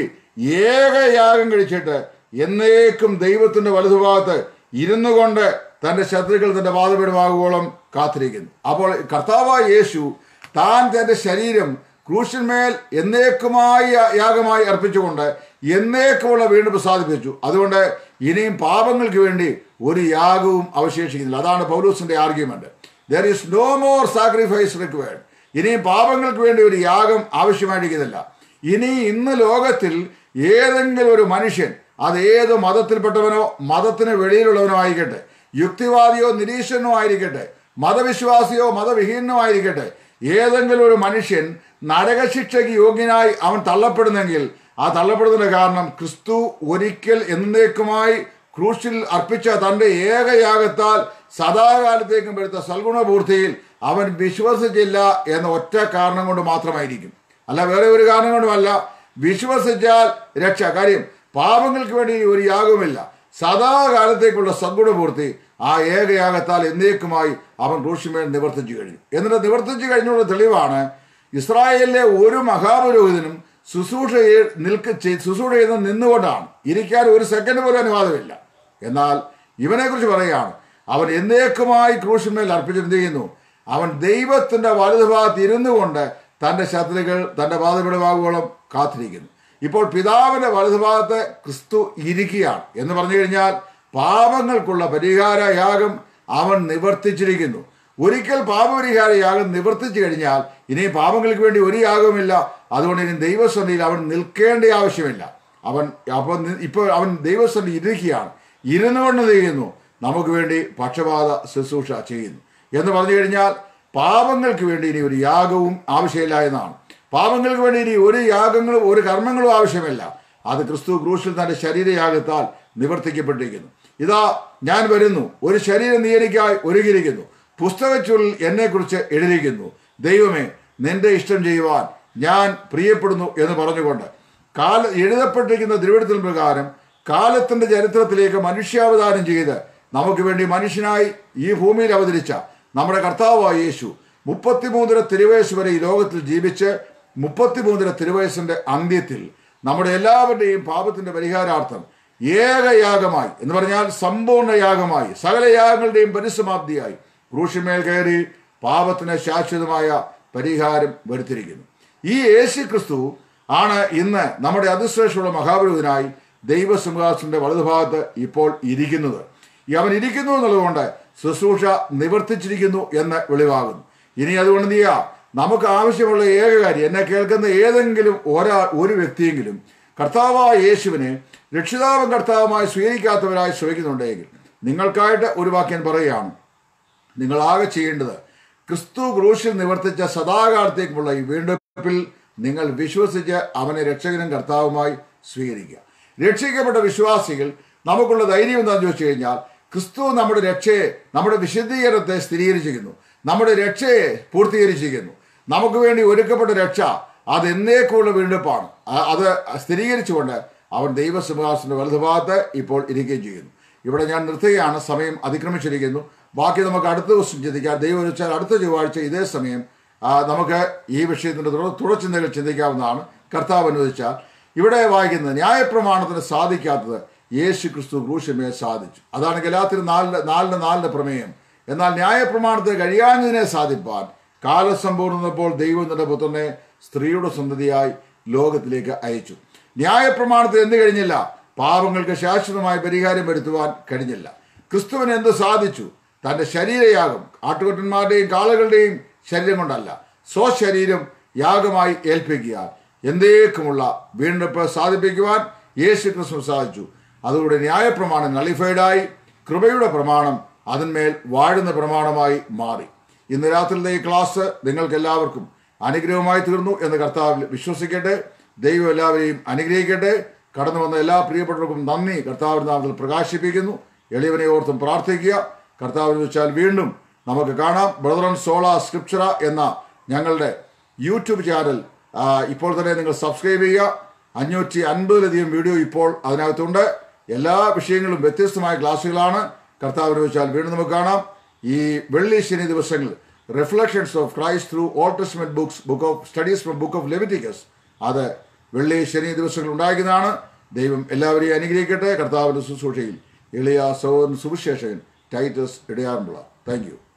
ഏകയാഗം കഴിച്ചിട്ട് എന്നേക്കും ദൈവത്തിന്റെ വലതുഭാഗത്ത് ഇരുന്നു കൊണ്ട് തന്റെ ശത്രുക്കൾ തന്റെ വാദപീഠമാകുവോളം കാത്തിരിക്കുന്നു അപ്പോൾ കർത്താവായ യേശു താൻ തന്റെ ശരീരം ക്രൂശന്മേൽ എന്നേക്കുമായി യാഗമായി അർപ്പിച്ചുകൊണ്ട് എന്നേക്കുമുള്ള വീണ്ടും സാധിപ്പിച്ചു അതുകൊണ്ട് ഇനിയും പാപങ്ങൾക്ക് വേണ്ടി ഒരു യാഗവും അവശേഷിക്കുന്നില്ല അതാണ് പൗലൂസിന്റെ argument there is no more sacrifice required ഇനിയും പാപങ്ങൾക്ക് വേണ്ടി ഒരു യാഗം ആവശ്യമായിരിക്കുന്നില്ല ഇനി ഇന്ന് ലോകത്തിൽ ഏതെങ്കിലും ഒരു മനുഷ്യൻ അത് ഏത് മതത്തിൽപ്പെട്ടവനോ മതത്തിന് വെളിയിലുള്ളവനോ ആയിരിക്കട്ടെ യുക്തിവാദിയോ നിരീശ്വരനോ ആയിരിക്കട്ടെ മതവിശ്വാസിയോ മതവിഹീനനോ ആയിരിക്കട്ടെ ഏതെങ്കിലും ഒരു മനുഷ്യൻ നരകശിക്ഷയ്ക്ക് യോഗ്യനായി അവൻ തള്ളപ്പെടുന്നെങ്കിൽ ആ തള്ളപ്പെടുന്നതിന്റെ കാരണം ക്രിസ്തു ഒരിക്കൽ എന്നേക്കുമായി ക്രൂശിൽ അർപ്പിച്ച തന്റെ ഏകയാഗത്താൽ സദാകാലത്തേക്കും വരുത്ത സൽഗുണപൂർത്തിയിൽ അവൻ വിശ്വസിച്ചില്ല എന്ന ഒറ്റ കാരണം കൊണ്ട് മാത്രമായിരിക്കും അല്ല വേറെ ഒരു കാരണം കൊണ്ടുമല്ല വിശ്വസിച്ചാൽ രക്ഷ കാര്യം പാപങ്ങൾക്ക് വേണ്ടി ഒരു യാഗവുമില്ല സദാകാലത്തേക്കുള്ള സദ്ഗുണപൂർത്തി ആ ഏകയാഗത്താൽ എന്നേക്കുമായി അവൻ ക്രൂശിമേൽ നിവർത്തിച്ചു കഴിഞ്ഞു എന്നിട്ട് നിവർത്തിച്ചു കഴിഞ്ഞുള്ള തെളിവാണ് ഇസ്രായേലിലെ ഒരു മഹാപുരോഹിതനും ശുശ്രൂഷ ചെയ്യ- നിൽക്ക ചെയ്- ശുശ്രൂഷ ചെയ്യുന്നത് നിന്നുകൊണ്ടാണ് ഇരിക്കാൻ ഒരു സെക്കൻഡ് പോലും അനുവാദമില്ല എന്നാൽ ഇവനെക്കുറിച്ച് പറയുകയാണ് അവൻ എന്നേക്കുമായി ക്രൂശിന്മേൽ അർപ്പിച്ചിട്ട് ചെയ്യുന്നു അവൻ ദൈവത്തിന്റെ വലതുഭാഗത്ത് ഇരുന്നു കൊണ്ട് തന്റെ ശത്രുക്കൾ തന്റെ പാതപിടമാകുവോളം കാത്തിരിക്കുന്നു ഇപ്പോൾ പിതാവിന്റെ വലതുഭാഗത്ത് ക്രിസ്തു ഇരിക്കുകയാണ് എന്ന് പറഞ്ഞു കഴിഞ്ഞാൽ പാപങ്ങൾക്കുള്ള പരിഹാര യാഗം അവൻ നിവർത്തിച്ചിരിക്കുന്നു ഒരിക്കൽ പാപപരിഹാര യാഗം നിവർത്തിച്ചു കഴിഞ്ഞാൽ ഇനി പാപങ്ങൾക്ക് വേണ്ടി ഒരു യാഗവുമില്ല അതുകൊണ്ട് ഇനി ദൈവസന്നിധിയിൽ അവൻ നിൽക്കേണ്ട ആവശ്യമില്ല അവൻ അപ്പോൾ ഇപ്പോൾ അവൻ ദൈവസന്ധി ഇരിക്കുകയാണ് ഇരുന്നു കൊണ്ട് ചെയ്യുന്നു നമുക്ക് വേണ്ടി പക്ഷപാത ശുശ്രൂഷ ചെയ്യുന്നു എന്ന് പറഞ്ഞു കഴിഞ്ഞാൽ പാപങ്ങൾക്ക് വേണ്ടി ഇനി ഒരു യാഗവും ആവശ്യമില്ല എന്നാണ് പാപങ്ങൾക്ക് വേണ്ടി ഇനി ഒരു യാഗങ്ങളും ഒരു കർമ്മങ്ങളും ആവശ്യമില്ല അത് ക്രിസ്തു ക്രൂശിൽ തന്റെ ശരീരയാഗത്താൽ നിവർത്തിക്കപ്പെട്ടിരിക്കുന്നു ഇതാ ഞാൻ വരുന്നു ഒരു ശരീരം നീ എനിക്കായി ഒരുങ്ങിയിരിക്കുന്നു പുസ്തകച്ചുള്ളിൽ എന്നെക്കുറിച്ച് എഴുതിയിരിക്കുന്നു ദൈവമേ നിന്റെ ഇഷ്ടം ചെയ്യുവാൻ ഞാൻ പ്രിയപ്പെടുന്നു എന്ന് പറഞ്ഞുകൊണ്ട് കാല എഴുതപ്പെട്ടിരിക്കുന്ന തിരുവഴുത്തിൽ പ്രകാരം കാലത്തിന്റെ ചരിത്രത്തിലേക്ക് മനുഷ്യാവതാരം ചെയ്ത് നമുക്ക് വേണ്ടി മനുഷ്യനായി ഈ ഭൂമിയിൽ അവതരിച്ച നമ്മുടെ കർത്താവായ യേശു മുപ്പത്തിമൂന്നര തിരുവയസ് വരെ ഈ ലോകത്തിൽ ജീവിച്ച് മുപ്പത്തിമൂന്നര തിരുവയസിന്റെ അന്ത്യത്തിൽ നമ്മുടെ എല്ലാവരുടെയും പാപത്തിന്റെ പരിഹാരാർത്ഥം ഏകയാഗമായി എന്ന് പറഞ്ഞാൽ സമ്പൂർണ്ണ യാഗമായി സകല യാഗങ്ങളുടെയും പരിസമാപ്തിയായി ക്രൂശിമേൽ കയറി പാപത്തിന് ശാശ്വതമായ പരിഹാരം വരുത്തിയിരിക്കുന്നു ഈ യേശു ക്രിസ്തു ആണ് ഇന്ന് നമ്മുടെ അതിശ്രേഷ്ഠമുള്ള മഹാപുരുതനായി ദൈവസിംഹാസന്റെ വലതുഭാഗത്ത് ഇപ്പോൾ ഇരിക്കുന്നത് ഈ അവൻ ഇരിക്കുന്നു എന്നുള്ളതുകൊണ്ട് ശുശ്രൂഷ നിവർത്തിച്ചിരിക്കുന്നു എന്ന് വെളിവാകുന്നു ഇനി അതുകൊണ്ട് എന്ത് ചെയ്യുക നമുക്ക് ആവശ്യമുള്ള ഏക കാര്യം എന്നെ കേൾക്കുന്ന ഏതെങ്കിലും ഒരാ ഒരു വ്യക്തിയെങ്കിലും കർത്താവായ യേശുവിനെ രക്ഷിതാവും കർത്താവുമായി സ്വീകരിക്കാത്തവരായി ശ്രമിക്കുന്നുണ്ടെങ്കിൽ നിങ്ങൾക്കായിട്ട് ഒരു വാക്യം പറയുകയാണ് നിങ്ങളാകെ ചെയ്യേണ്ടത് ക്രിസ്തു ക്രൂശിൽ നിവർത്തിച്ച സദാകാലത്തേക്കുമുള്ള ഈ വീണ്ടെടുപ്പിൽ നിങ്ങൾ വിശ്വസിച്ച് അവനെ രക്ഷകനും കർത്താവുമായി സ്വീകരിക്കുക രക്ഷിക്കപ്പെട്ട വിശ്വാസികൾ നമുക്കുള്ള ധൈര്യം എന്താണെന്ന് ചോദിച്ചു കഴിഞ്ഞാൽ ക്രിസ്തു നമ്മുടെ രക്ഷയെ നമ്മുടെ വിശുദ്ധീകരണത്തെ സ്ഥിരീകരിച്ചിരിക്കുന്നു നമ്മുടെ രക്ഷയെ പൂർത്തീകരിച്ചിരിക്കുന്നു നമുക്ക് വേണ്ടി ഒരുക്കപ്പെട്ട രക്ഷ അത് എന്നേക്കുള്ള വീണ്ടെടുപ്പാണ് ആ- അത് സ്ഥിരീകരിച്ചുകൊണ്ട് അവൻ ദൈവസിംഹാസന്റെ വലതുഭാഗത്ത് ഇപ്പോൾ ഇരിക്കുകയും ചെയ്യുന്നു ഇവിടെ ഞാൻ നിർത്തുകയാണ് സമയം അതിക്രമിച്ചിരിക്കുന്നു ബാക്കി നമുക്ക് അടുത്ത ദിവസം ചിന്തിക്കാം ദൈവം വെച്ചാൽ അടുത്ത ചൊവ്വാഴ്ച ഇതേ സമയം ആ, നമുക്ക് ഈ വിഷയത്തിന്റെ തുടർ- തുടർചിന്തകൾ ചിന്തിക്കാവുന്നതാണ് കർത്താവ് അനുവദിച്ചാൽ ഇവിടെ വായിക്കുന്നത് ന്യായപ്രമാണത്തിന് സാധിക്കാത്തത് യേശു ക്രിസ്തു ക്രൂശമേ സാധിച്ചു അതാണ് ഗലാത്തിന് നാലിന് നാലിന് നാലിന് പ്രമേയം എന്നാൽ ന്യായപ്രമാണത്തിന് കഴിയാഞ്ഞതിനെ സാധിപ്പാൻ കാലസമ്പൂർണ്ണപ്പോൾ ദൈവം തന്റെ പുത്രനെ സ്ത്രീയുടെ സന്തതിയായി ലോകത്തിലേക്ക് അയച്ചു ന്യായപ്രമാണത്തിൽ എന്ത് കഴിഞ്ഞില്ല പാപങ്ങൾക്ക് ശാശ്വതമായ പരിഹാരം വരുത്തുവാൻ കഴിഞ്ഞില്ല ക്രിസ്തുവിന് എന്ത് സാധിച്ചു തന്റെ ശരീരയാഗം ആട്ടുകൊറ്റന്മാരുടെയും കാളകളുടെയും ശരീരം കൊണ്ടല്ല സ്വശരീരം യാഗമായി ഏൽപ്പിക്കുക എന്തേക്കുമുള്ള വീണ്ടെടുപ്പ് സാധിപ്പിക്കുവാൻ യേശു ക്രിസ്തു സാധിച്ചു അതുകൊണ്ട് ന്യായപ്രമാണം നളിഫൈഡായി കൃപയുടെ പ്രമാണം അതിന്മേൽ വാഴുന്ന പ്രമാണമായി മാറി ഇന്ന് രാത്രിയിലെ ഈ ക്ലാസ് നിങ്ങൾക്ക് എല്ലാവർക്കും അനുഗ്രഹമായി തീർന്നു എന്ന് കർത്താവിൽ വിശ്വസിക്കട്ടെ ദൈവം എല്ലാവരെയും അനുഗ്രഹിക്കട്ടെ കടന്നു വന്ന എല്ലാ പ്രിയപ്പെട്ടവർക്കും നന്ദി കർത്താവിന്റെ നാമത്തിൽ പ്രകാശിപ്പിക്കുന്നു എളിയവനെ ഓർത്തും പ്രാർത്ഥിക്കുക കർത്താവിന് വെച്ചാൽ വീണ്ടും നമുക്ക് കാണാം ബ്രദറൻ സോള സ്ക്രിപ്ചറ എന്ന ഞങ്ങളുടെ യൂട്യൂബ് ചാനൽ ആ, ഇപ്പോൾ തന്നെ നിങ്ങൾ സബ്സ്ക്രൈബ് ചെയ്യുക അഞ്ഞൂറ്റി അൻപതിലധികം വീഡിയോ ഇപ്പോൾ അതിനകത്തുണ്ട് എല്ലാ വിഷയങ്ങളും വ്യത്യസ്തമായ ക്ലാസ്സുകളാണ് കർത്താവിനെ വെച്ചാൽ വീണ്ടും നമുക്ക് കാണാം ഈ വെള്ളി ശനി ദിവസങ്ങളിൽ reflections of Christ through Old Testament books book of studies from book of Leviticus അത് വെള്ളി ശനി ദിവസങ്ങൾ ഉണ്ടായിരിക്കുന്നതാണ് ദൈവം എല്ലാവരെയും അനുഗ്രഹിക്കട്ടെ കർത്താവിന്റെ ശുശ്രൂഷയിൽ എളിയ സോൻ സുവിശേഷകൻ ടൈറ്റസ് ഇടയാറുമുള്ള താങ്ക് യു